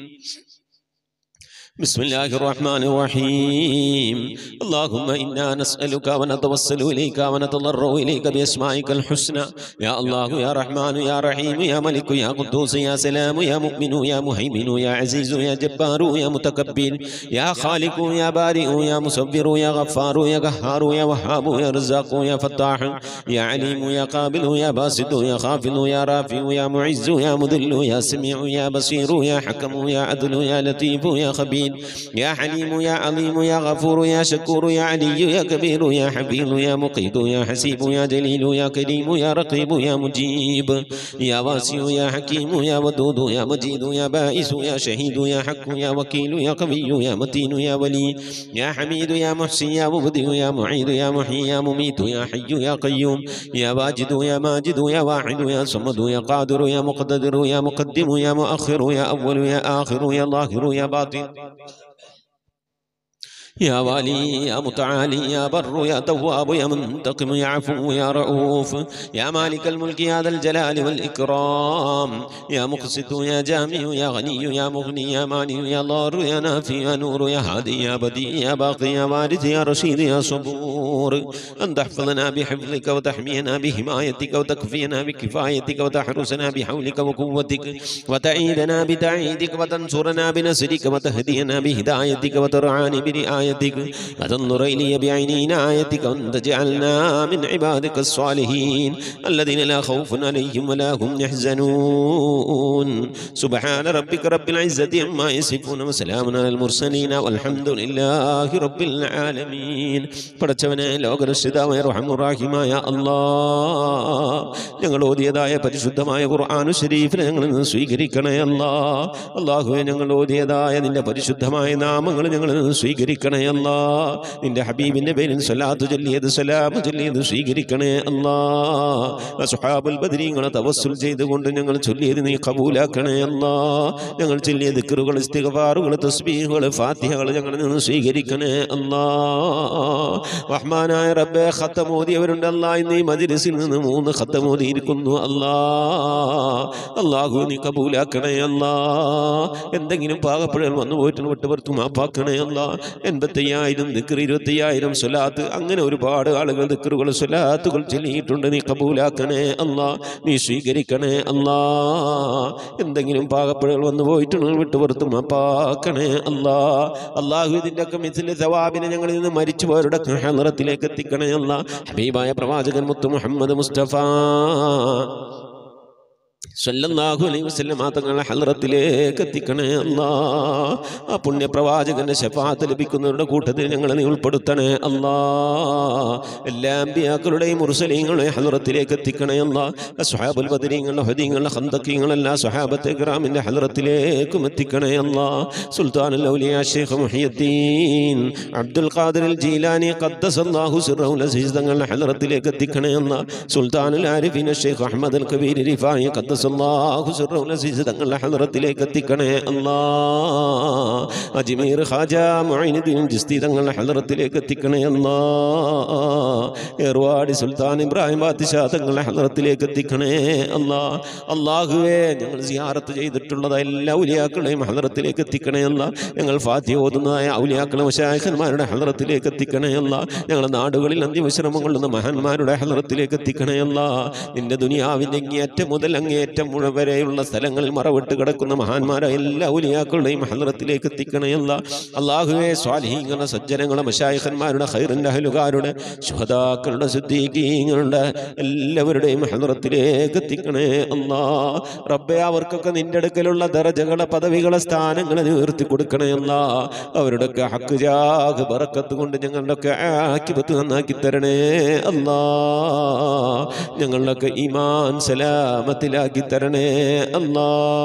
بسم الله الرحمن الرحيم اللهم إنا نسألك ونتوسل إليك ونتضرع إليك بأسمائك الحسنى يا الله يا رحمن يا رحيم يا ملك يا قدوس يا سلام يا مؤمن يا مهيمن يا عزيز يا جبار يا متكبر يا خالق يا بارئ يا مصبر يا غفار يا قهار يا وهاب يا رزاق يا فتاح يا عليم يا قابل يا باسط يا خافض يا رافع يا معز يا مذل يا سميع يا بصير يا حكم يا عدل يا لطيف يا خبير يا حليم يا عظيم يا غفور يا شكور يا علي يا كبير يا حفيظ يا مقيت يا حسيب يا جليل يا كريم يا رقيب يا مجيب يا واسع يا حكيم يا ودود يا مجيد يا بائس يا شهيد يا حق يا وكيل يا قوي يا متين يا ولي يا حميد يا محسن يا مبدئ يا معيد يا محيي يا مميت يا حي يا قيوم يا واجد يا ماجد يا واحد يا صمد يا قادر يا مقتدر يا مقدم يا مؤخر يا أول يا آخر يا ظاهر يا باطن يا والي يا متعالي يا بر يا تواب يا منتقم يا عفو يا رؤوف يا مالك الملك يا ذا الجلال والإكرام يا مقسط يا جامع يا غني يا مغني يا ماني يا ضار يا نافي يا نور يا هادي يا بديع يا باقي يا وارث يا رشيد يا صبور أن تحفظنا بحفظك وتحمينا بحمايتك وتكفينا بكفايتك وتحرسنا بحولك وقوتك وتعيدنا بتعيدك وتنصرنا بنصرك وتهدينا بهدايتك وترعاني برعايتك وتنظر إلي بعين عنايتك وأن تجعلنا من عبادك الصالحين الذين لا خوف عليهم ولا هم يحزنون سبحان ربك رب العزة عما يصفون وسلام على المرسلين والحمد لله رب العالمين പടച്ചവനെ ലോകരക്ഷിതാവായ റഹമുറാഹിമായ അല്ലാ ഞങ്ങൾ ഓതിയതായ പരിശുദ്ധമായ ഖുർആാനു ഷരീഫിനെ ഞങ്ങൾ നിന്ന് സ്വീകരിക്കണേ അല്ലാ അള്ളാഹുവെ ഞങ്ങൾ ഓതിയതായ നിന്റെ പരിശുദ്ധമായ നാമങ്ങൾ ഞങ്ങൾ നിന്ന് സ്വീകരിക്കണേ അല്ലാ നിന്റെ ഹബീബിന്റെ പേരിൽ സ്വലാത്ത് ചൊല്ലിയത് സലാം ചൊല്ലിയത് സ്വീകരിക്കണേ അല്ലാ സുഹാബുൽ ബദരീങ്ങളെ തവസ്സുൽ ചെയ്തുകൊണ്ട് ഞങ്ങൾ ചൊല്ലിയത് നീ കബൂലാക്കണേ അല്ലാ ഞങ്ങൾ ചൊല്ലിയ ദിക്കറുകൾ ഇസ്തിഗഫാറുകൾ തസ്ബീഹുകൾ ഫാത്തിഹകൾ ഞങ്ങളിൽ നിന്ന് സ്വീകരിക്കണേ അല്ലാ റഹ്മാനായ റബ്ബെ ഖത്തമോദിയവരുണ്ട് അല്ലാ ഇന്ന് ഈ മജ്ലിസിൽ നിന്ന് മൂന്ന് ഖത്തമോദിയിരിക്കുന്നു അല്ലാ അല്ലാഹു നീ കബൂലാക്കണേ അല്ലാ എന്തെങ്കിലും പാകപ്പിഴകൾ വന്നു പോയിട്ട് വിട്ടുപുറത്ത് മാപ്പാക്കണേ അല്ലാ എൺപത്തയ്യായിരം ദിക്കർ ഇരുപത്തയ്യായിരം സ്വലാത്ത് അങ്ങനെ ഒരുപാട് ആളുകൾ ദിക്കറുകൾ സ്വലാത്തുകൾ ചൊല്ലിയിട്ടുണ്ട് നീ കബൂലാക്കണേ അല്ലാ നീ സ്വീകരിക്കണേ അല്ലാ എന്തെങ്കിലും പാകപ്പിഴകൾ വന്നു പോയിട്ടുണ്ടെങ്കിൽ വിട്ടുപുറത്ത് മാപ്പാക്കണേ അല്ലാ അള്ളാഹു ഇതിൻ്റെ ഒക്കെ മിസിലെ സവാബിനെ ഞങ്ങളിൽ നിന്ന് മരിച്ചുപോയവരുടെ നിറത്തിലേക്ക് എത്തിക്കണേ അല്ലാ ഹബീബായ പ്രവാചകൻ മുത്തു മുഹമ്മദ് മുസ്തഫ സല്ലല്ലാഹു അലൈഹി വസല്ലം തങ്ങളുടെ ഹലറത്തിലേക്ക് എത്തിക്കണേ അല്ലാ ആ പുണ്യ പ്രവാചകന്റെ ശഫാത്ത് ലഭിക്കുന്നവരുടെ കൂട്ടത്തിൽ ഞങ്ങളെ നീ ഉൾപ്പെടുത്തണേ അല്ലാ എല്ലാ അമ്പിയാക്കളുടെയും മുർസലീങ്ങളുടെയും ഹലറത്തിലേക്ക് എത്തിക്കണേ അല്ലാ സ്വഹാബുൽ ബദരീങ്ങളുടെ ഹദീങ്ങളുടെ ഹന്തക്കീങ്ങളെല്ലാം സ്വഹാബത്തെ ഗ്രാമിൻ്റെ ഹലറത്തിലേക്കും എത്തിക്കണേ അല്ലാ സുൽത്താനുൽ ഔലിയ ഷേഖ് മുഹിയുദ്ദീൻ അബ്ദുൽ ഖാദിർ ജീലാനി ഖദ്ദസല്ലാഹു സിറഹുൽ അസീസ് തങ്ങളുടെ ഹലറത്തിലേക്ക് എത്തിക്കണേ അല്ലാ സുൽത്താനുൽ ആരിഫീൻ ഷേഖ് അഹമ്മദ് അൽ കബീർ റിഫായി ഖദ്ദസല്ലാഹു സിറഹുൽ അസീസ് തങ്ങളുടെ ഹലറത്തിലേക്ക് എത്തിക്കണേ അല്ലാ അജ്മീർ ഖാജ മുഈനുദ്ദീൻ ജിസ്തി തങ്ങളുടെ ഹലറത്തിലേക്ക് എത്തിക്കണേ അല്ലാ ഏർവാടി സുൽത്താൻ ഇബ്രാഹിം ബാത്തിഷാ തങ്ങളുടെ ഹലറത്തിലേക്ക് എത്തിക്കണേ അല്ലാ അള്ളാഹുവേ ഞങ്ങൾ സിയാറത്ത് ചെയ്തിട്ടുള്ളത് എല്ലാ ഔലിയാക്കളെയും ഹലറത്തിലേക്ക് എത്തിക്കണേ അല്ല ഞങ്ങൾ ഫാത്തി ഓതുന്നതായ ഔലിയാക്കളെ മശാഖന്മാരുടെ ഹലറത്തിലേക്ക് എത്തിക്കണേ അല്ല ഞങ്ങളുടെ നാടുകളിൽ അന്ത്യവിശ്രമം കൊള്ളുന്ന മഹാന്മാരുടെ ഹലറത്തിലേക്ക് എത്തിക്കണേ അല്ല നിന്റെ ദുനിയാവിൻ്റെ അങ്ങേയറ്റം മുതൽ അങ്ങേയറ്റം മുഴുവൻ വരെയുള്ള സ്ഥലങ്ങളിൽ മറവിട്ട് കിടക്കുന്ന മഹാന്മാരായ എല്ലാ ഔലിയാക്കളുടെയും ഹലറത്തിലേക്ക് എത്തിക്കണേ അല്ല അള്ളാഹുവെ സ്വാധീനങ്ങളുടെ സജ്ജനങ്ങളുടെ മശായിഖന്മാരുടെ ഹൈറിൻ്റെ അഹലുകാരുടെ ശുഹതാക്കളുടെ ശുദ്ധീകീങ്ങളുടെ എല്ലാവരുടെയും ഹലറത്തിലേക്ക് എത്തിക്കണേ അല്ലാ റബ്ബെ അവർക്കൊക്കെ നിന്റെ അടുക്കലുള്ള ദറജകളെ പദവികളെ സ്ഥാനങ്ങളെ നീ ഉയർത്തി കൊടുക്കണേ അല്ലാ അവരുടെയൊക്കെ ഹക്ക് ജാഗ് ബറക്കത്ത് കൊണ്ട് ഞങ്ങളുടെയൊക്കെ ആക്കിപത്ത് നന്നാക്കി തരണേ അല്ലാ ഞങ്ങളുടെയൊക്കെ ഈമാൻ സലാമത്തിലാക്കി തരണേ അല്ലാ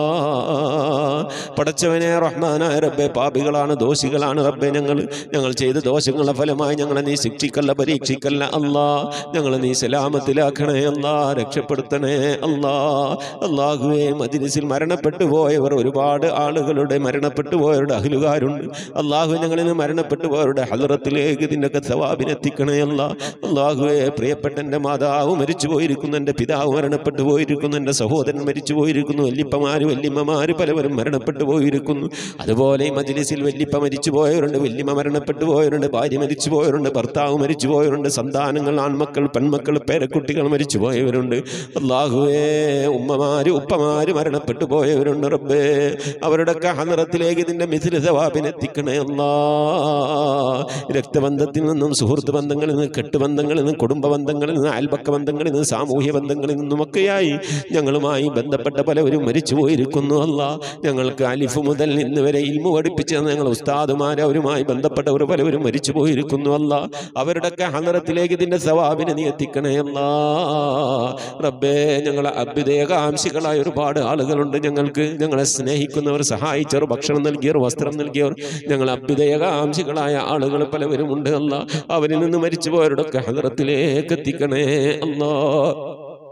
പടച്ചവനെ റഹ്മാനായ റബ്ബെ പാപികളാണ് ദോഷികളാണ് റബ്ബെ ഞങ്ങൾ ഞങ്ങൾ ചെയ്ത ദോഷങ്ങളുടെ ഫലമായി ഞങ്ങളെ നീ ശിക്ഷിക്കല്ല പരീക്ഷിക്കല്ല അല്ലാ ഞങ്ങളെ നീ സലാമത്തിലാക്കണേ അല്ലാ രക്ഷപ്പെടുത്തണേ അല്ലാ അള്ളാഹുവെ മജിലിസിൽ മരണപ്പെട്ടു പോയവർ ഒരുപാട് ആളുകളുടെ മരണപ്പെട്ടു പോയവരുടെ അഹിലുകാരുണ്ട് അള്ളാഹു ഞങ്ങളിൽ നിന്ന് മരണപ്പെട്ടു പോയവരുടെ ഹലറത്തിലേക്ക് ഇതിൻ്റെയൊക്കെ സവാബിനെത്തിക്കണേ അല്ല അള്ളാഹുവെ പ്രിയപ്പെട്ട എൻ്റെ മാതാവ് മരിച്ചു പോയിരിക്കുന്നു എൻ്റെ പിതാവ് മരണപ്പെട്ടു പോയിരിക്കുന്നു എൻ്റെ സഹോദരൻ മരിച്ചു പോയിരിക്കുന്നു വല്യപ്പമാര് വല്യമ്മമാര് പലവരും മരണപ്പെട്ടു പോയിരിക്കുന്നു അതുപോലെ ഈ മജിലിസിൽ വല്യപ്പ മരിച്ചു പോയവരുണ്ട് വല്യമ്മ മരണപ്പെട്ടു പോയവരുണ്ട് ഭാര്യ മരിച്ചു പോയവരുണ്ട് ഭർത്താവ് മരിച്ചു പോയവരുണ്ട് സന്താനങ്ങൾ ആൺമക്കൾ പെൺമക്കൾ പേരക്കുട്ടികൾ മരിച്ചു പോയവരുണ്ട് അള്ളാഹുവേ ഉമ്മമാര് ഉപ്പമാര് മരണപ്പെട്ടു പോയവരുണ്ട് റബ്ബേ അവരുടെയൊക്കെ ഹനറത്തിലേക്ക് ഇതിൻ്റെ മിഥില സവാബിനെത്തിക്കണേ അല്ലാ രക്തബന്ധത്തിൽ നിന്നും സുഹൃത്ത് ബന്ധങ്ങളിൽ നിന്ന് കെട്ടുബന്ധങ്ങളിൽ നിന്ന് കുടുംബ ബന്ധങ്ങളിൽ നിന്ന് അയൽപക്ക ബന്ധങ്ങളിൽ നിന്ന് സാമൂഹ്യ ബന്ധങ്ങളിൽ നിന്നുമൊക്കെയായി ഞങ്ങളുമായി ബന്ധപ്പെട്ട പലവരും മരിച്ചു പോയിരിക്കുന്നു അല്ല ഞങ്ങൾക്ക് അലിഫ് മുതൽ ഇന്ന് വരെ ഇൽമു പഠിപ്പിച്ച ഞങ്ങൾ ഉസ്താദുമാർ അവരുമായി ബന്ധപ്പെട്ടവർ പലവരും മരിച്ചു പോയിരിക്കുന്നു അല്ല അവരുടെയൊക്കെ ഹനറത്തിലേക്ക് ഇതിൻ്റെ സവാബിനെ നീ എത്തിക്കണേ അല്ലാ റബ്ബേ ഞങ്ങളെ അഭ്യുദയകാംക്ഷികളായ ഒരുപാട് ആളുകളുണ്ട് ഞങ്ങൾക്ക് ഞങ്ങളെ സ്നേഹിക്കുന്നവർ സഹായിച്ചവർ ഭക്ഷണം നൽകിയവർ വസ്ത്രം നൽകിയവർ ഞങ്ങൾ അഭ്യുദയകാംക്ഷികളായ ആളുകൾ പലവരും ഉണ്ട് അല്ല അവരിൽ നിന്ന് മരിച്ചു പോയവരുടെയൊക്കെ ഹദറത്തിലേക്ക് എത്തിക്കണേ അല്ലാ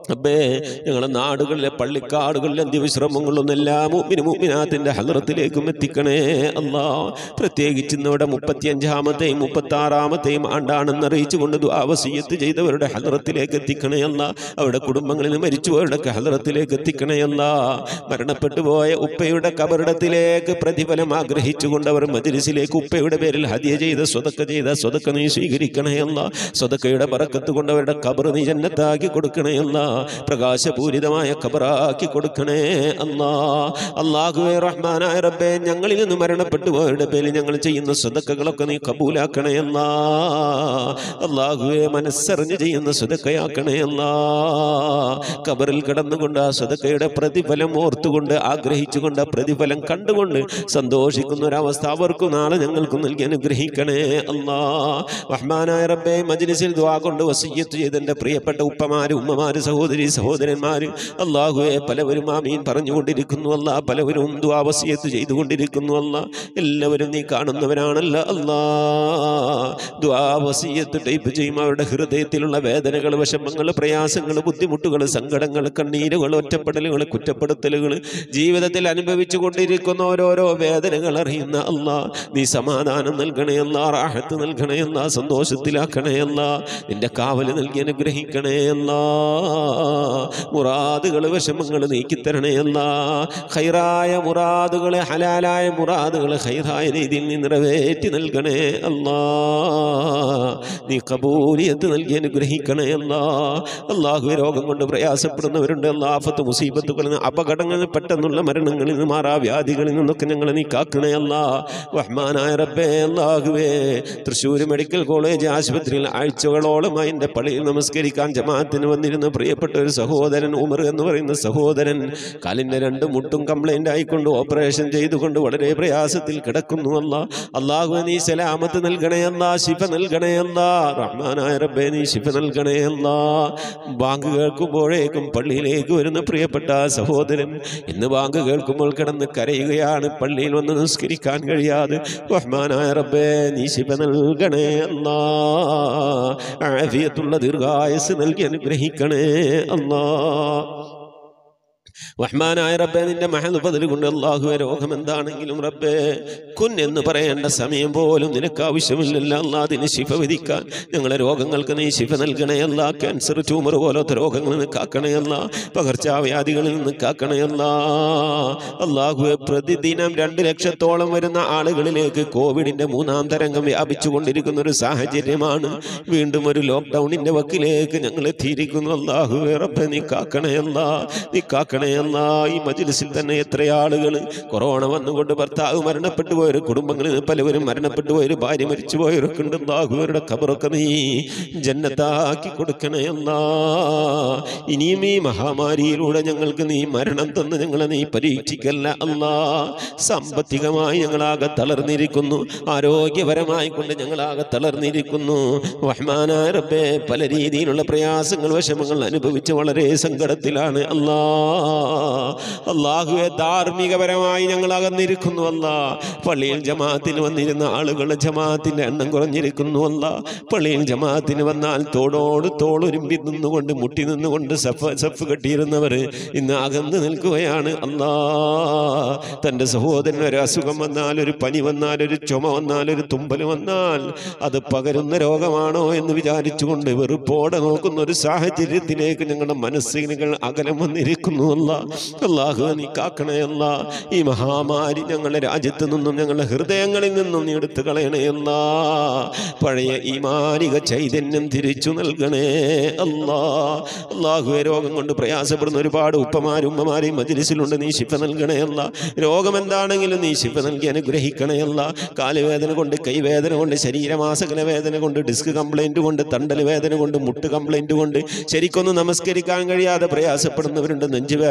അബ്ബേ ഞങ്ങളെ നാടുകളിലെ പള്ളിക്കാടുകളിലെ അന്ത്യവിശ്രമങ്ങളിലൊന്നും എല്ലാ മുമ്പിന് മുമ്പിനാത്തിന്റെ ഹലറത്തിലേക്കും എത്തിക്കണേ അല്ലാ പ്രത്യേകിച്ച് ഇന്നിവിടെ മുപ്പത്തിയഞ്ചാമത്തെയും മുപ്പത്തി ആറാമത്തെയും ആണ്ടാണെന്ന് അറിയിച്ചുകൊണ്ട് ദ്വാവസീയത്ത് ചെയ്തവരുടെ ഹലറത്തിലേക്ക് എത്തിക്കണേ അല്ല അവരുടെ കുടുംബങ്ങളിൽ മരിച്ചുപോയവരുടെ ഹലറത്തിലേക്ക് എത്തിക്കണേ അല്ല മരണപ്പെട്ടു പോയ ഉപ്പയുടെ കബറിടത്തിലേക്ക് പ്രതിഫലം ആഗ്രഹിച്ചുകൊണ്ട് അവർ മജിലിസിലേക്ക് ഉപ്പയുടെ പേരിൽ ഹദിയ ചെയ്ത സ്വതക്ക ചെയ്ത സ്വതക്ക നീ സ്വീകരിക്കണേ അല്ല സ്വതക്കയുടെ പറക്കത്ത് കൊണ്ട് അവരുടെ കബർ നീ ജന്നത്താക്കി കൊടുക്കണേ അല്ല പ്രകാശപൂരിതമായ കബറാക്കി കൊടുക്കണേ അല്ലാ അള്ളാഹുവേ റഹ്മാനായ റബ്ബേ ഞങ്ങളിൽ നിന്ന് മരണപ്പെട്ടു പോയവരുടെ പേരിൽ ഞങ്ങൾ ചെയ്യുന്ന സ്വതക്കകളൊക്കെ നീ കബൂലാക്കണേ അല്ലാ അള്ളാഹുവെ മനസ്സറിഞ്ഞ് ചെയ്യുന്ന സ്വതക്കയാക്കണേ അല്ലാ കബറിൽ കിടന്നുകൊണ്ട് ആ സ്വതക്കയുടെ പ്രതിഫലം ഓർത്തുകൊണ്ട് ആഗ്രഹിച്ചുകൊണ്ട് ആ പ്രതിഫലം കണ്ടുകൊണ്ട് സന്തോഷിക്കുന്ന ഒരവസ്ഥ അവർക്കും നാളെ ഞങ്ങൾക്കും നൽകി അനുഗ്രഹിക്കണേ അല്ലാ റഹ്മാനായ റബ്ബേ മജ്ലിസിൽ ദുആ കൊണ്ട് വസീയത്ത് ചെയ്ത എൻ്റെ പ്രിയപ്പെട്ട ഉപ്പമാര് ഉമ്മമാര് സഹോദരി സഹോദരന്മാര് അള്ളാഹുവെ പലവരും ആമീൻ പറഞ്ഞുകൊണ്ടിരിക്കുന്നു അല്ല പലവരും ദുആ വസീയത്ത് ചെയ്തുകൊണ്ടിരിക്കുന്നു അല്ല എല്ലാവരും നീ കാണുന്നവനാണല്ലോ അല്ലാ ദുആ വസീയത്ത് ടൈപ്പ് ചെയ്യും അവരുടെ ഹൃദയത്തിലുള്ള വേദനകൾ വിഷമങ്ങൾ പ്രയാസങ്ങൾ ബുദ്ധിമുട്ടുകൾ സങ്കടങ്ങൾ കണ്ണീരുകൾ ഒറ്റപ്പെടലുകൾ കുറ്റപ്പെടുത്തലുകൾ ജീവിതത്തിൽ അനുഭവിച്ചു കൊണ്ടിരിക്കുന്ന ഓരോരോ വേദനകൾ അറിയുന്ന അല്ല നീ സമാധാനം നൽകണേ അല്ല റാഹത്ത് നൽകണേ അല്ല സന്തോഷത്തിലാക്കണേ അല്ല നിന്റെ കാവല് നൽകി അനുഗ്രഹിക്കണേ അല്ല മുറാദുകൾ വിഷമങ്ങൾ നീക്കിത്തരണേ അല്ല ഹൈറായ മുറാദുകളെ ഹലാലായ മുറാദുകളെ ഹൈറായ രീതിയിൽ നീ നിറവേറ്റി നൽകണേ അല്ലാ നീ കബൂലിയത്ത് നൽകി അനുഗ്രഹിക്കണേ അല്ലാ അള്ളാഹു രോഗം കൊണ്ട് പ്രയാസപ്പെടുന്നവരുണ്ട് അല്ലാഫത്ത് മുസീബത്തുകളിൽ നിന്ന് അപകടങ്ങളിൽ പെട്ടെന്നുള്ള മരണങ്ങളിൽ നിന്ന് മാറാവ്യാധികളിൽ നിന്നൊക്കെ ഞങ്ങളെ നീ കാക്കണേ അല്ലാ റഹ്മാനായ റബ്ബേ അല്ലാഹുവേ തൃശ്ശൂർ മെഡിക്കൽ കോളേജ് ആശുപത്രിയിൽ ആഴ്ചകളോളമായി എൻ്റെ പള്ളിയിൽ നമസ്കരിക്കാൻ ജമാഅത്തിന് വന്നിരുന്ന പ്രിയപ്പെട്ട ഒരു സഹോദരൻ ഉമർ എന്ന് പറയുന്ന സഹോദരൻ കാലിൻ്റെ രണ്ട് മുട്ടും കംപ്ലൈൻ്റ് ആയിക്കൊണ്ട് ഓപ്പറേഷൻ ചെയ്തുകൊണ്ട് വളരെ പ്രയാസത്തിൽ കിടക്കുന്നു അല്ല അള്ളാഹു നീ സലാമത്ത് നൽകണേ അല്ല ശിഫ നൽകണേ അല്ല റഹ്മാനായ റബ്ബേ നീ ശിഫ നൽകണേ അല്ല ബാങ്ക് കേൾക്കുമ്പോഴേക്കും പള്ളിയിലേക്ക് വരുന്ന പ്രിയപ്പെട്ട ആ സഹോദരൻ ഇന്ന് ബാങ്ക് കേൾക്കുമ്പോൾ കിടന്ന് കരയുകയാണ് പള്ളിയിൽ വന്ന് നിസ്കരിക്കാൻ കഴിയാതെ റഹ്മാനായ റബ്ബേ നീ ശിഫ നൽകണേ അല്ല ആഫിയത്തുള്ള ദീർഘായസ് നൽകി അനുഗ്രഹിക്കണേ അല്ലാ റഹ്മാനായ റബ്ബെ നിന്റെ മഹൽ ബദൽ കൊണ്ട് അള്ളാഹുവെ രോഗം എന്താണെങ്കിലും റബ്ബേ കുൻ എന്ന് പറയേണ്ട സമയം പോലും നിനക്ക് ആവശ്യമില്ലല്ലോ അല്ലാ അതിന് ശിഫ വിധിക്കാൻ ഞങ്ങളെ രോഗങ്ങൾക്ക് നീ ശിഫ നൽകണേ അല്ല ക്യാൻസർ ട്യൂമർ പോലത്തെ രോഗങ്ങളിൽ നിന്ന് കാക്കണേ അല്ല പകർച്ചവ്യാധികളിൽ നിന്ന് കാക്കണേ അല്ല അള്ളാഹുവെ പ്രതിദിനം രണ്ട് ലക്ഷത്തോളം വരുന്ന ആളുകളിലേക്ക് കോവിഡിന്റെ മൂന്നാം തരംഗം വ്യാപിച്ചു കൊണ്ടിരിക്കുന്ന ഒരു സാഹചര്യമാണ് വീണ്ടും ഒരു ലോക്ക്ഡൌണിന്റെ വക്കിലേക്ക് ഞങ്ങൾ എത്തിയിരിക്കുന്നു അള്ളാഹുവെ റബ്ബെ നീ കാക്കണേ അല്ല നീ കാക്കണേ അല്ല ഈ മജിലിസിൽ തന്നെ എത്ര ആളുകൾ കൊറോണ വന്നുകൊണ്ട് ഭർത്താവ് മരണപ്പെട്ടു പോയൊരു കുടുംബങ്ങളിൽ നിന്ന് പലവരും മരണപ്പെട്ടു പോയൊരു ഭാര്യ മരിച്ചു പോയവരൊക്കെ ഉണ്ട് അള്ളാഹുവരുടെ ഖബറൊക്കെ നീ ജന്നത്താക്കി കൊടുക്കണേ അല്ല ഇനിയും ഈ മഹാമാരിയിലൂടെ ഞങ്ങൾക്ക് നീ മരണം തന്ന് ഞങ്ങളെ നീ പരീക്ഷിക്കല്ല അല്ല സാമ്പത്തികമായി ഞങ്ങളാകെ തളർന്നിരിക്കുന്നു ആരോഗ്യപരമായി കൊണ്ട് ഞങ്ങളാകെ തളർന്നിരിക്കുന്നു റഹ്മാനായ റബ്ബേ പല രീതിയിലുള്ള പ്രയാസങ്ങൾ വിഷമങ്ങൾ അനുഭവിച്ച് വളരെ സങ്കടത്തിലാണ് അല്ലാ അള്ളാഹുവെ ധാർമ്മികപരമായി ഞങ്ങൾ അകന്നിരിക്കുന്നു അല്ല പള്ളിയിൽ ജമാഅത്തിന് വന്നിരുന്ന ആളുകളുടെ ജമാഅത്തിന്റെ എണ്ണം കുറഞ്ഞിരിക്കുന്നു അല്ല പള്ളിയിൽ ജമാഅത്തിന് വന്നാൽ തോടോട് തോളൊരുമ്പി നിന്നുകൊണ്ട് മുട്ടി നിന്നുകൊണ്ട് സഫ് സഫ് കെട്ടിയിരുന്നവർ ഇന്ന് അകന്ന് നിൽക്കുകയാണ് അല്ലാ തൻ്റെ സഹോദരൻ ഒരു അസുഖം വന്നാൽ ഒരു പനി വന്നാൽ ഒരു ചുമ വന്നാൽ ഒരു തുമ്പൽ വന്നാൽ അത് പകരുന്ന രോഗമാണോ എന്ന് വിചാരിച്ചുകൊണ്ട് വെറുപ്പോടെ നോക്കുന്ന ഒരു സാഹചര്യത്തിലേക്ക് ഞങ്ങളുടെ മനസ്സിനുകൾ അകലം വന്നിരിക്കുന്നു അല്ല അള്ളാഹു നീ കാക്കണേ അല്ല ഈ മഹാമാരി ഞങ്ങളുടെ രാജ്യത്ത് നിന്നും ഞങ്ങളുടെ ഹൃദയങ്ങളിൽ നിന്നും നീ എടുത്തു കളയണേ അല്ല പഴയ ഈ മാനിക ചൈതന്യം തിരിച്ചു നൽകണേ അല്ലാ അള്ളാഹുവെ രോഗം കൊണ്ട് പ്രയാസപ്പെടുന്ന ഒരുപാട് ഉപ്പമാരും ഉമ്മമാരെയും മജിലിസിലുണ്ട് നീ ശിഫ നൽകണേ അല്ല രോഗം എന്താണെങ്കിലും നീ ശിഫ നൽകി അനുഗ്രഹിക്കണേ അല്ല കാലുവേദന കൊണ്ട് കൈവേദന കൊണ്ട് ശരീരമാസകല വേദന കൊണ്ട് ഡിസ്ക് കംപ്ലൈൻറ്റ് കൊണ്ട് തണ്ടൽ വേദന കൊണ്ട് മുട്ട് കംപ്ലൈൻറ്റ് കൊണ്ട് ശരിക്കൊന്ന് നമസ്കരിക്കാൻ കഴിയാതെ പ്രയാസപ്പെടുന്നവരുണ്ട് നെഞ്ചുവേദന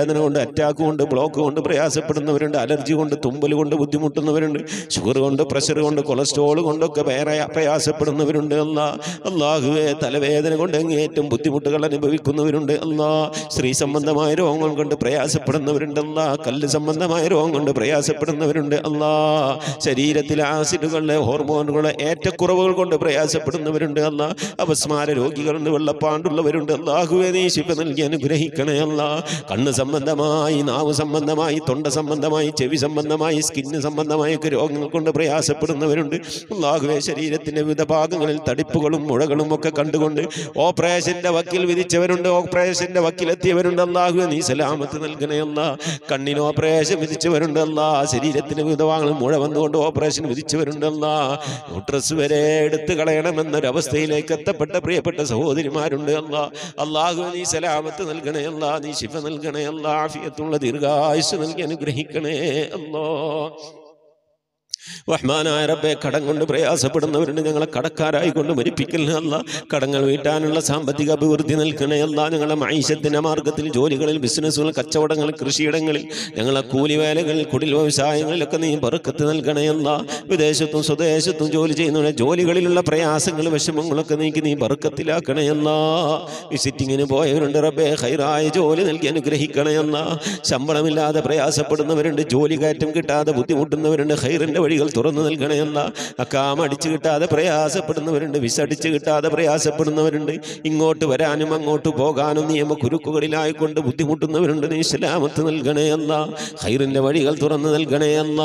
വേദന കൊണ്ട് അറ്റാക്ക് കൊണ്ട് ബ്ലോക്ക് കൊണ്ട് പ്രയാസപ്പെടുന്നവരുണ്ട് അലർജി കൊണ്ട് തുമ്പൽ കൊണ്ട് ബുദ്ധിമുട്ടുന്നവരുണ്ട് ഷുഗർ കൊണ്ട് പ്രഷർ കൊണ്ട് കൊളസ്ട്രോൾ കൊണ്ടൊക്കെ വേറെ പ്രയാസപ്പെടുന്നവരുണ്ട് അല്ലാ അള്ളാഹുവെ തലവേദന കൊണ്ട് അങ്ങേറ്റം ബുദ്ധിമുട്ടുകൾ അനുഭവിക്കുന്നവരുണ്ട് അല്ലാ സ്ത്രീ സംബന്ധമായ രോഗങ്ങൾ കൊണ്ട് പ്രയാസപ്പെടുന്നവരുണ്ട് അല്ലാ കല്ല് സംബന്ധമായ രോഗം കൊണ്ട് പ്രയാസപ്പെടുന്നവരുണ്ട് അല്ലാ ശരീരത്തിലെ ആസിഡുകളുടെ ഹോർമോണുകളുടെ ഏറ്റക്കുറവുകൾ കൊണ്ട് പ്രയാസപ്പെടുന്നവരുണ്ട് അല്ലാ അപസ്മാര രോഗികളുണ്ട് വെള്ളപ്പാണ്ടുള്ളവരുണ്ട് അല്ലാഹുവെ നീ ശിവ നൽകി അനുഗ്രഹിക്കണേ അല്ലാ കണ്ണ് സംബന്ധമായി നാവ് സംബന്ധമായി തൊണ്ട സംബന്ധമായി ചെവി സംബന്ധമായി സ്കിന്ന് സംബന്ധമായി ഒക്കെ രോഗങ്ങൾ കൊണ്ട് പ്രയാസപ്പെടുന്നവരുണ്ട് അല്ലാഹുവെ ശരീരത്തിന്റെ വിവിധ ഭാഗങ്ങളിൽ തടിപ്പുകളും മുഴകളും ഒക്കെ കണ്ടുകൊണ്ട് ഓപ്പറേഷന്റെ വക്കിൽ വിധിച്ചവരുണ്ട് ഓപ്പറേഷന്റെ വക്കിലെത്തിയവരുണ്ട് അല്ലാഹുവെ നീ സലാമത്ത് നൽകണേ അല്ല കണ്ണിന് ഓപ്പറേഷൻ വിധിച്ചവരുണ്ട് അല്ല ശരീരത്തിന് വിവിധ ഭാഗങ്ങളിൽ മുഴ വന്നുകൊണ്ട് ഓപ്പറേഷൻ വിധിച്ചവരുണ്ട് അല്ല യൂട്രസ് വരെ എടുത്തു കളയണമെന്നൊരവസ്ഥയിലേക്ക് എത്തപ്പെട്ട പ്രിയപ്പെട്ട സഹോദരിമാരുണ്ട് അല്ല അള്ളാഹു നീ സലാമത്ത് നൽകണേ അല്ല നീ ശിഫ നൽകണേ അല്ല ആഫിയത്തുള്ള ദീർഘായുസ് നൽകി അനുഗ്രഹിക്കണേ അല്ലോ റഹ്മാനായ റബ്ബെ കടം കൊണ്ട് പ്രയാസപ്പെടുന്നവരുണ്ട് ഞങ്ങളെ കടക്കാരായി കൊണ്ട് മരിപ്പിക്കലേ അല്ല കടങ്ങൾ വീട്ടാനുള്ള സാമ്പത്തിക അഭിവൃദ്ധി നൽകണേ അല്ല ഞങ്ങളെ മൈശത്തിന്റെ മാർഗത്തിൽ ജോലികളിൽ ബിസിനസ്സുകൾ കച്ചവടങ്ങൾ കൃഷിയിടങ്ങളിൽ ഞങ്ങളെ കൂലിവേലകളിൽ കുടിൽ വ്യവസായങ്ങളിലൊക്കെ നീ ബറുക്കത്ത് നൽകണേ അല്ല വിദേശത്തും സ്വദേശത്തും ജോലി ചെയ്യുന്ന ജോലികളിലുള്ള പ്രയാസങ്ങൾ വിഷമങ്ങളൊക്കെ നീക്കി നീ ബറുക്കത്തിലാക്കണേ അല്ല വിസിറ്റിങ്ങിന് പോയവരുണ്ട് റബ്ബെ ഹൈറായ ജോലി നൽകി അനുഗ്രഹിക്കണേ അല്ല ശമ്പളമില്ലാതെ പ്രയാസപ്പെടുന്നവരുണ്ട് ജോലി കയറ്റം കിട്ടാതെ ബുദ്ധിമുട്ടുന്നവരുണ്ട് ഹൈറിന്റെ വഴികൾ തുറന്നു നൽകണേ അല്ല അക്കാം അടിച്ചു കിട്ടാതെ പ്രയാസപ്പെടുന്നവരുണ്ട് വിസ അടിച്ചു കിട്ടാതെ പ്രയാസപ്പെടുന്നവരുണ്ട് ഇങ്ങോട്ട് വരാനും അങ്ങോട്ട് പോകാനും നിയമ കുരുക്കുകളിലായിക്കൊണ്ട് ബുദ്ധിമുട്ടുന്നവരുണ്ട് നീ ഇസ്ലാമത്ത് നൽകണേ അല്ല ഹൈറിന്റെ വഴികൾ തുറന്നു നൽകണേ അല്ല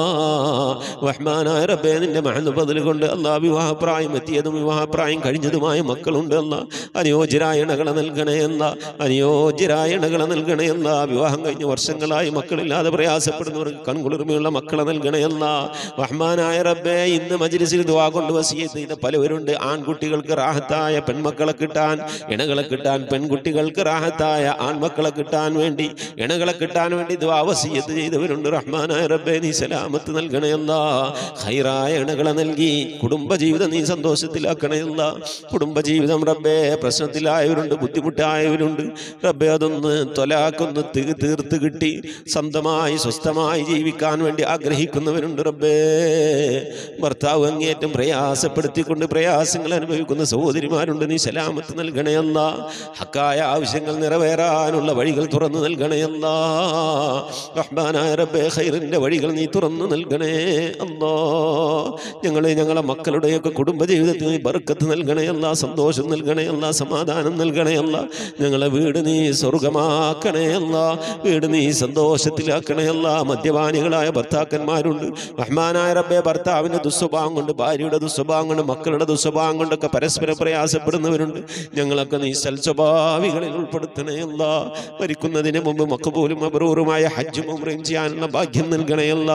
റഹ്മാനായ റബ്ബേ നിന്റെ മഹന്ന് ബദൽ കൊണ്ട് അല്ലാ വിവാഹപ്രായം എത്തിയതും വിവാഹപ്രായം കഴിഞ്ഞതുമായ മക്കളുണ്ട് അല്ല അനുയോജ്യരായ ഇണകളെ നൽകണേ അല്ല അനുയോജ്യരായ ഇണകളെ നൽകണേ അല്ല വിവാഹം കഴിഞ്ഞ വർഷങ്ങളായി മക്കളില്ലാതെ പ്രയാസപ്പെടുന്നവർക്ക് കൺകുളിർമയുള്ള മക്കളെ നൽകണേ അല്ല റഹ്മാനായ റബ്ബേ ഇന്ന് മജ്ലിസിൽ ദുആ കൊണ്ട് വസിയത്ത് ചെയ്ത പലവരുണ്ട് ആൺകുട്ടികൾക്ക് റാഹത്തായ പെൺമക്കളെ കിട്ടാൻ ഇണകളെ കിട്ടാൻ പെൺകുട്ടികൾക്ക് റാഹത്തായ ആൺമക്കളെ കിട്ടാൻ വേണ്ടി ഇണകളെ കിട്ടാൻ വേണ്ടി ദുആ വസിയത്ത് ചെയ്തവരുണ്ട് റഹ്മാനായ റബ്ബേ നീ സലാമത്ത് നൽകണയല്ല ഹൈറായ ഇണകളെ നൽകി കുടുംബജീവിതം നീ സന്തോഷത്തിലാക്കണയല്ല കുടുംബജീവിതം റബ്ബേ പ്രശ്നത്തിലായവരുണ്ട് ബുദ്ധിമുട്ടായവരുണ്ട് റബ്ബേ അതൊന്ന് തൊലാക്കൊന്ന് തീ- തീർത്ത് കിട്ടി സ്വന്തമായി സ്വസ്ഥമായി ജീവിക്കാൻ വേണ്ടി ആഗ്രഹിക്കുന്നവരുണ്ട് റബ്ബേ ഭർത്താവ് അങ്ങേറ്റം പ്രയാസപ്പെടുത്തിക്കൊണ്ട് പ്രയാസങ്ങൾ അനുഭവിക്കുന്ന സഹോദരിമാരുണ്ട് നീ സലാമത്ത് നൽകണയല്ല ഹക്കായ ആവശ്യങ്ങൾ നിറവേറാനുള്ള വഴികൾ തുറന്നു നൽകണയല്ല റഹ്മാനായ റബ്ബേ ഖൈറിന്റെ വഴികൾ നീ തുറന്നു നൽകണേ അല്ലാ ഞങ്ങളെ ഞങ്ങളെ മക്കളുടെയൊക്കെ കുടുംബജീവിതത്തിൽ നീ ബർക്കത്ത് നൽകണയല്ല സന്തോഷം നൽകണയല്ല സമാധാനം നൽകണയല്ല ഞങ്ങളെ വീട് നീ സ്വർഗമാക്കണയല്ല വീട് നീ സന്തോഷത്തിലാക്കണയല്ല മദ്യപാനികളായ ഭർത്താക്കന്മാരുണ്ട് റഹ്മാനായ റബ്ബെ ഭർത്താവിൻ്റെ ദുസ്വഭാവം കൊണ്ട് ഭാര്യയുടെ ദുസ്വഭാവം കൊണ്ട് മക്കളുടെ ദുസ്വഭാവം കൊണ്ടൊക്കെ പരസ്പരം പ്രയാസപ്പെടുന്നവരുണ്ട് ഞങ്ങളൊക്കെ നീ സൽസ്വഭാവികളിൽ ഉൾപ്പെടുത്തണയല്ല മരിക്കുന്നതിന് മുമ്പ് മക്കപോലും അപൂർവമായ ഹജ്ജും ഉംറയും ചെയ്യാനുള്ള ഭാഗ്യം നൽകണയല്ല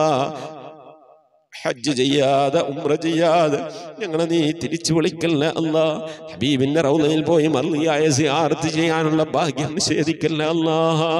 ഹജ്ജ് ചെയ്യാതെ ഉംറ ചെയ്യാതെ ഞങ്ങളെ നീ തിരിച്ചു വിളിക്കല്ല അല്ല ഹബീബിന്റെ റൗലയിൽ പോയി മർലിയായ സിയാർത്ത് ചെയ്യാനുള്ള ഭാഗ്യം നിഷേധിക്കല്ല അല്ലാ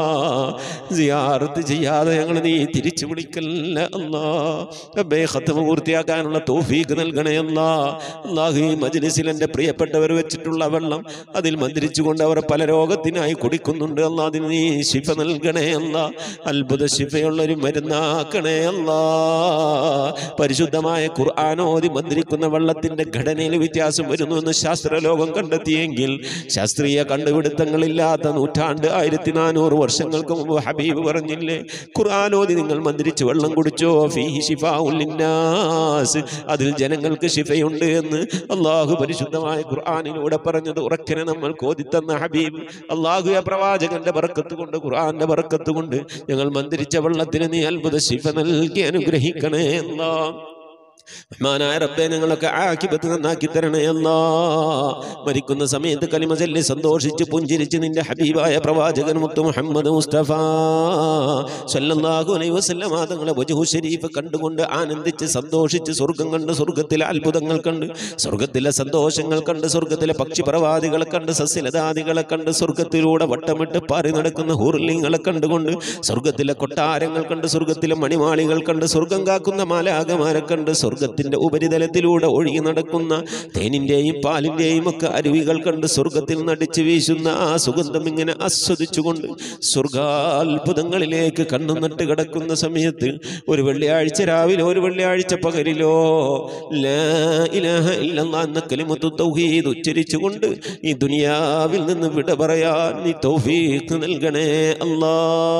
സിയാർത്ത് ചെയ്യാതെ ഞങ്ങളെ നീ തിരിച്ചു വിളിക്കല്ല അല്ലാ റബ്ബേ ഖത്മ പൂർത്തിയാക്കാനുള്ള തോഫീക്ക് നൽകണേ അല്ലാ അല്ലാഹു ഈ മജ്ലിസിൽ എൻ്റെ പ്രിയപ്പെട്ടവർ വെച്ചിട്ടുള്ള വെള്ളം അതിൽ മന്ത്രിച്ചുകൊണ്ട് അവർ പല രോഗത്തിനായി കുടിക്കുന്നുണ്ട് അല്ലാ അതിന് നീ ശിഫ നൽകണേ അല്ല അത്ഭുത ശിഫയുള്ള ഒരു മരുന്നാക്കണേ അല്ലാ പരിശുദ്ധമായ ഖുർആാനോതി മന്ത്രിക്കുന്ന വെള്ളത്തിന്റെ ഘടനയിൽ വ്യത്യാസം വരുന്നു എന്ന് ശാസ്ത്രലോകം കണ്ടെത്തിയെങ്കിൽ ശാസ്ത്രീയ കണ്ടുപിടുത്തങ്ങളില്ലാത്ത നൂറ്റാണ്ട് ആയിരത്തി നാനൂറ് വർഷങ്ങൾക്ക് മുമ്പ് ഹബീബ് പറഞ്ഞില്ലേ ഖുർആാനോതി നിങ്ങൾ മന്ത്രിച്ച് വെള്ളം കുടിച്ചോ ഫീഹി ശിഫാഉൽ ലിന്നാസ് അതിൽ ജനങ്ങൾക്ക് ശിഫയുണ്ട് എന്ന് അള്ളാഹു പരിശുദ്ധമായ ഖുർആാനിലൂടെ പറഞ്ഞത് ഉറക്കനെ നമ്മൾ കോതിത്തന്ന ഹബീബ് അള്ളാഹു ആ പ്രവാചകന്റെ ബറക്കത്ത് കൊണ്ട് ഖുർആന്റെ ബറക്കത്ത് കൊണ്ട് ഞങ്ങൾ മന്ത്രിച്ച വെള്ളത്തിന് നീ അത്ഭുത ശിഫ നൽകി അനുഗ്രഹിക്കണേ എന്നാ റഹ്മാനായ റബ്ബെ ഞങ്ങളൊക്കെ ആക്കിബത്ത് നന്നാക്കി തരണേ അല്ലാ മരിക്കുന്ന സമയത്ത് കലിമ ചൊല്ലി സന്തോഷിച്ച് പുഞ്ചിരിച്ച് നിന്റെ ഹബീബായ പ്രവാചകൻ മുത്തു മുഹമ്മദ് മുസ്തഫ സല്ലല്ലാഹു അലൈഹി വസല്ലം തങ്ങളെ വജഹു ഷരീഫ് കണ്ടുകൊണ്ട് ആനന്ദിച്ച് സന്തോഷിച്ച് സ്വർഗം കണ്ട് സ്വർഗത്തിലെ അത്ഭുതങ്ങൾ കണ്ട് സ്വർഗത്തിലെ സന്തോഷങ്ങൾ കണ്ട് സ്വർഗത്തിലെ പക്ഷിപ്രവാദികളെ കണ്ട് സസ്യലതാദികളെ കണ്ട് സ്വർഗത്തിലൂടെ വട്ടമിട്ട് പാറി നടക്കുന്ന ഹൂർലിങ്ങളെ കണ്ടുകൊണ്ട് സ്വർഗത്തിലെ കൊട്ടാരങ്ങൾ കണ്ട് സ്വർഗത്തിലെ മണിമാളികൾ കണ്ട് സ്വർഗം കാക്കുന്ന മാലാകമാരെ കണ്ട് സ്വർഗ സ്വർഗത്തിന്റെ ഉപരിതലത്തിലൂടെ ഒഴുകി നടക്കുന്ന തേനിന്റെയും പാലിന്റെയും ഒക്കെ അരുവികൾ കണ്ട് സ്വർഗത്തിൽ നടിച്ചു വീശുന്ന ആ സുഗന്ധം ഇങ്ങനെ ആസ്വദിച്ചുകൊണ്ട് സ്വർഗാത്ഭുതങ്ങളിലേക്ക് കണ്ണു നട്ട് കിടക്കുന്ന സമയത്ത് ഒരു വെള്ളിയാഴ്ച രാവിലെ ഒരു വെള്ളിയാഴ്ച പകലിലോ ലാ ഇലാഹ ഇല്ലല്ലാഹ് എന്ന കലിമത്തു തൗഹീദ് ഉച്ചരിച്ചുകൊണ്ട് ഈ ദുനിയാവിൽ നിന്ന് വിട പറയാൻ നീ തൗഫീഖ് നൽകണേ അല്ലാ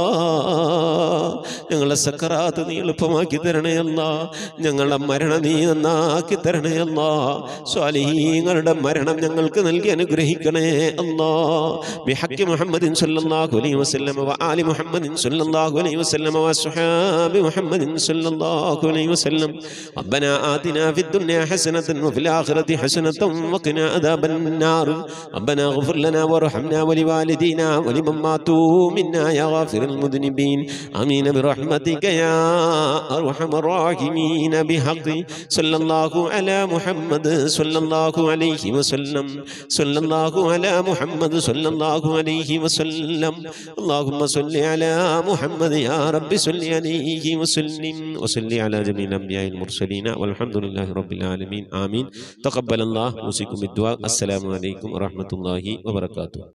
ഞങ്ങളെ സക്കറാത്ത് നീ എളുപ്പമാക്കി തരണേ അല്ലാ ഞങ്ങളുടെ മരണം നീ നന്നാക്കി തരണേ അല്ലാ സ്വാലിഹീങ്ങളുടെ മരണം ഞങ്ങൾക്ക് നൽകി അനുഗ്രഹിക്കണേ അല്ലാ ബിഹഖി മുഹമ്മദിൻ സല്ലല്ലാഹു അലൈഹി വസല്ലം വ ആലി മുഹമ്മദിൻ സല്ലല്ലാഹു അലൈഹി വസല്ലം വ സ്വഹാബി മുഹമ്മദിൻ സല്ലല്ലാഹു അലൈഹി വസല്ലം ربنا آتنا في الدنيا حسنة وفي الآخرة حسنة وقنا عذاب النار ربنا اغفر لنا وارحمنا ولوالدينا ولمن ماتوا منا يا غافر المذنبين آمين برحمتك يا أرحم الراحمين بحق صلى الله على محمد صلى الله عليه وسلم صلى الله على محمد صلى الله عليه وسلم اللهم صل على محمد يا رب صل عليه وسلم وصل على جميع الأنبياء المرسلين والحمد لله رب العالمين آمين تقبل الله وسيكم الدعاء السلام عليكم ورحمة الله وبركاته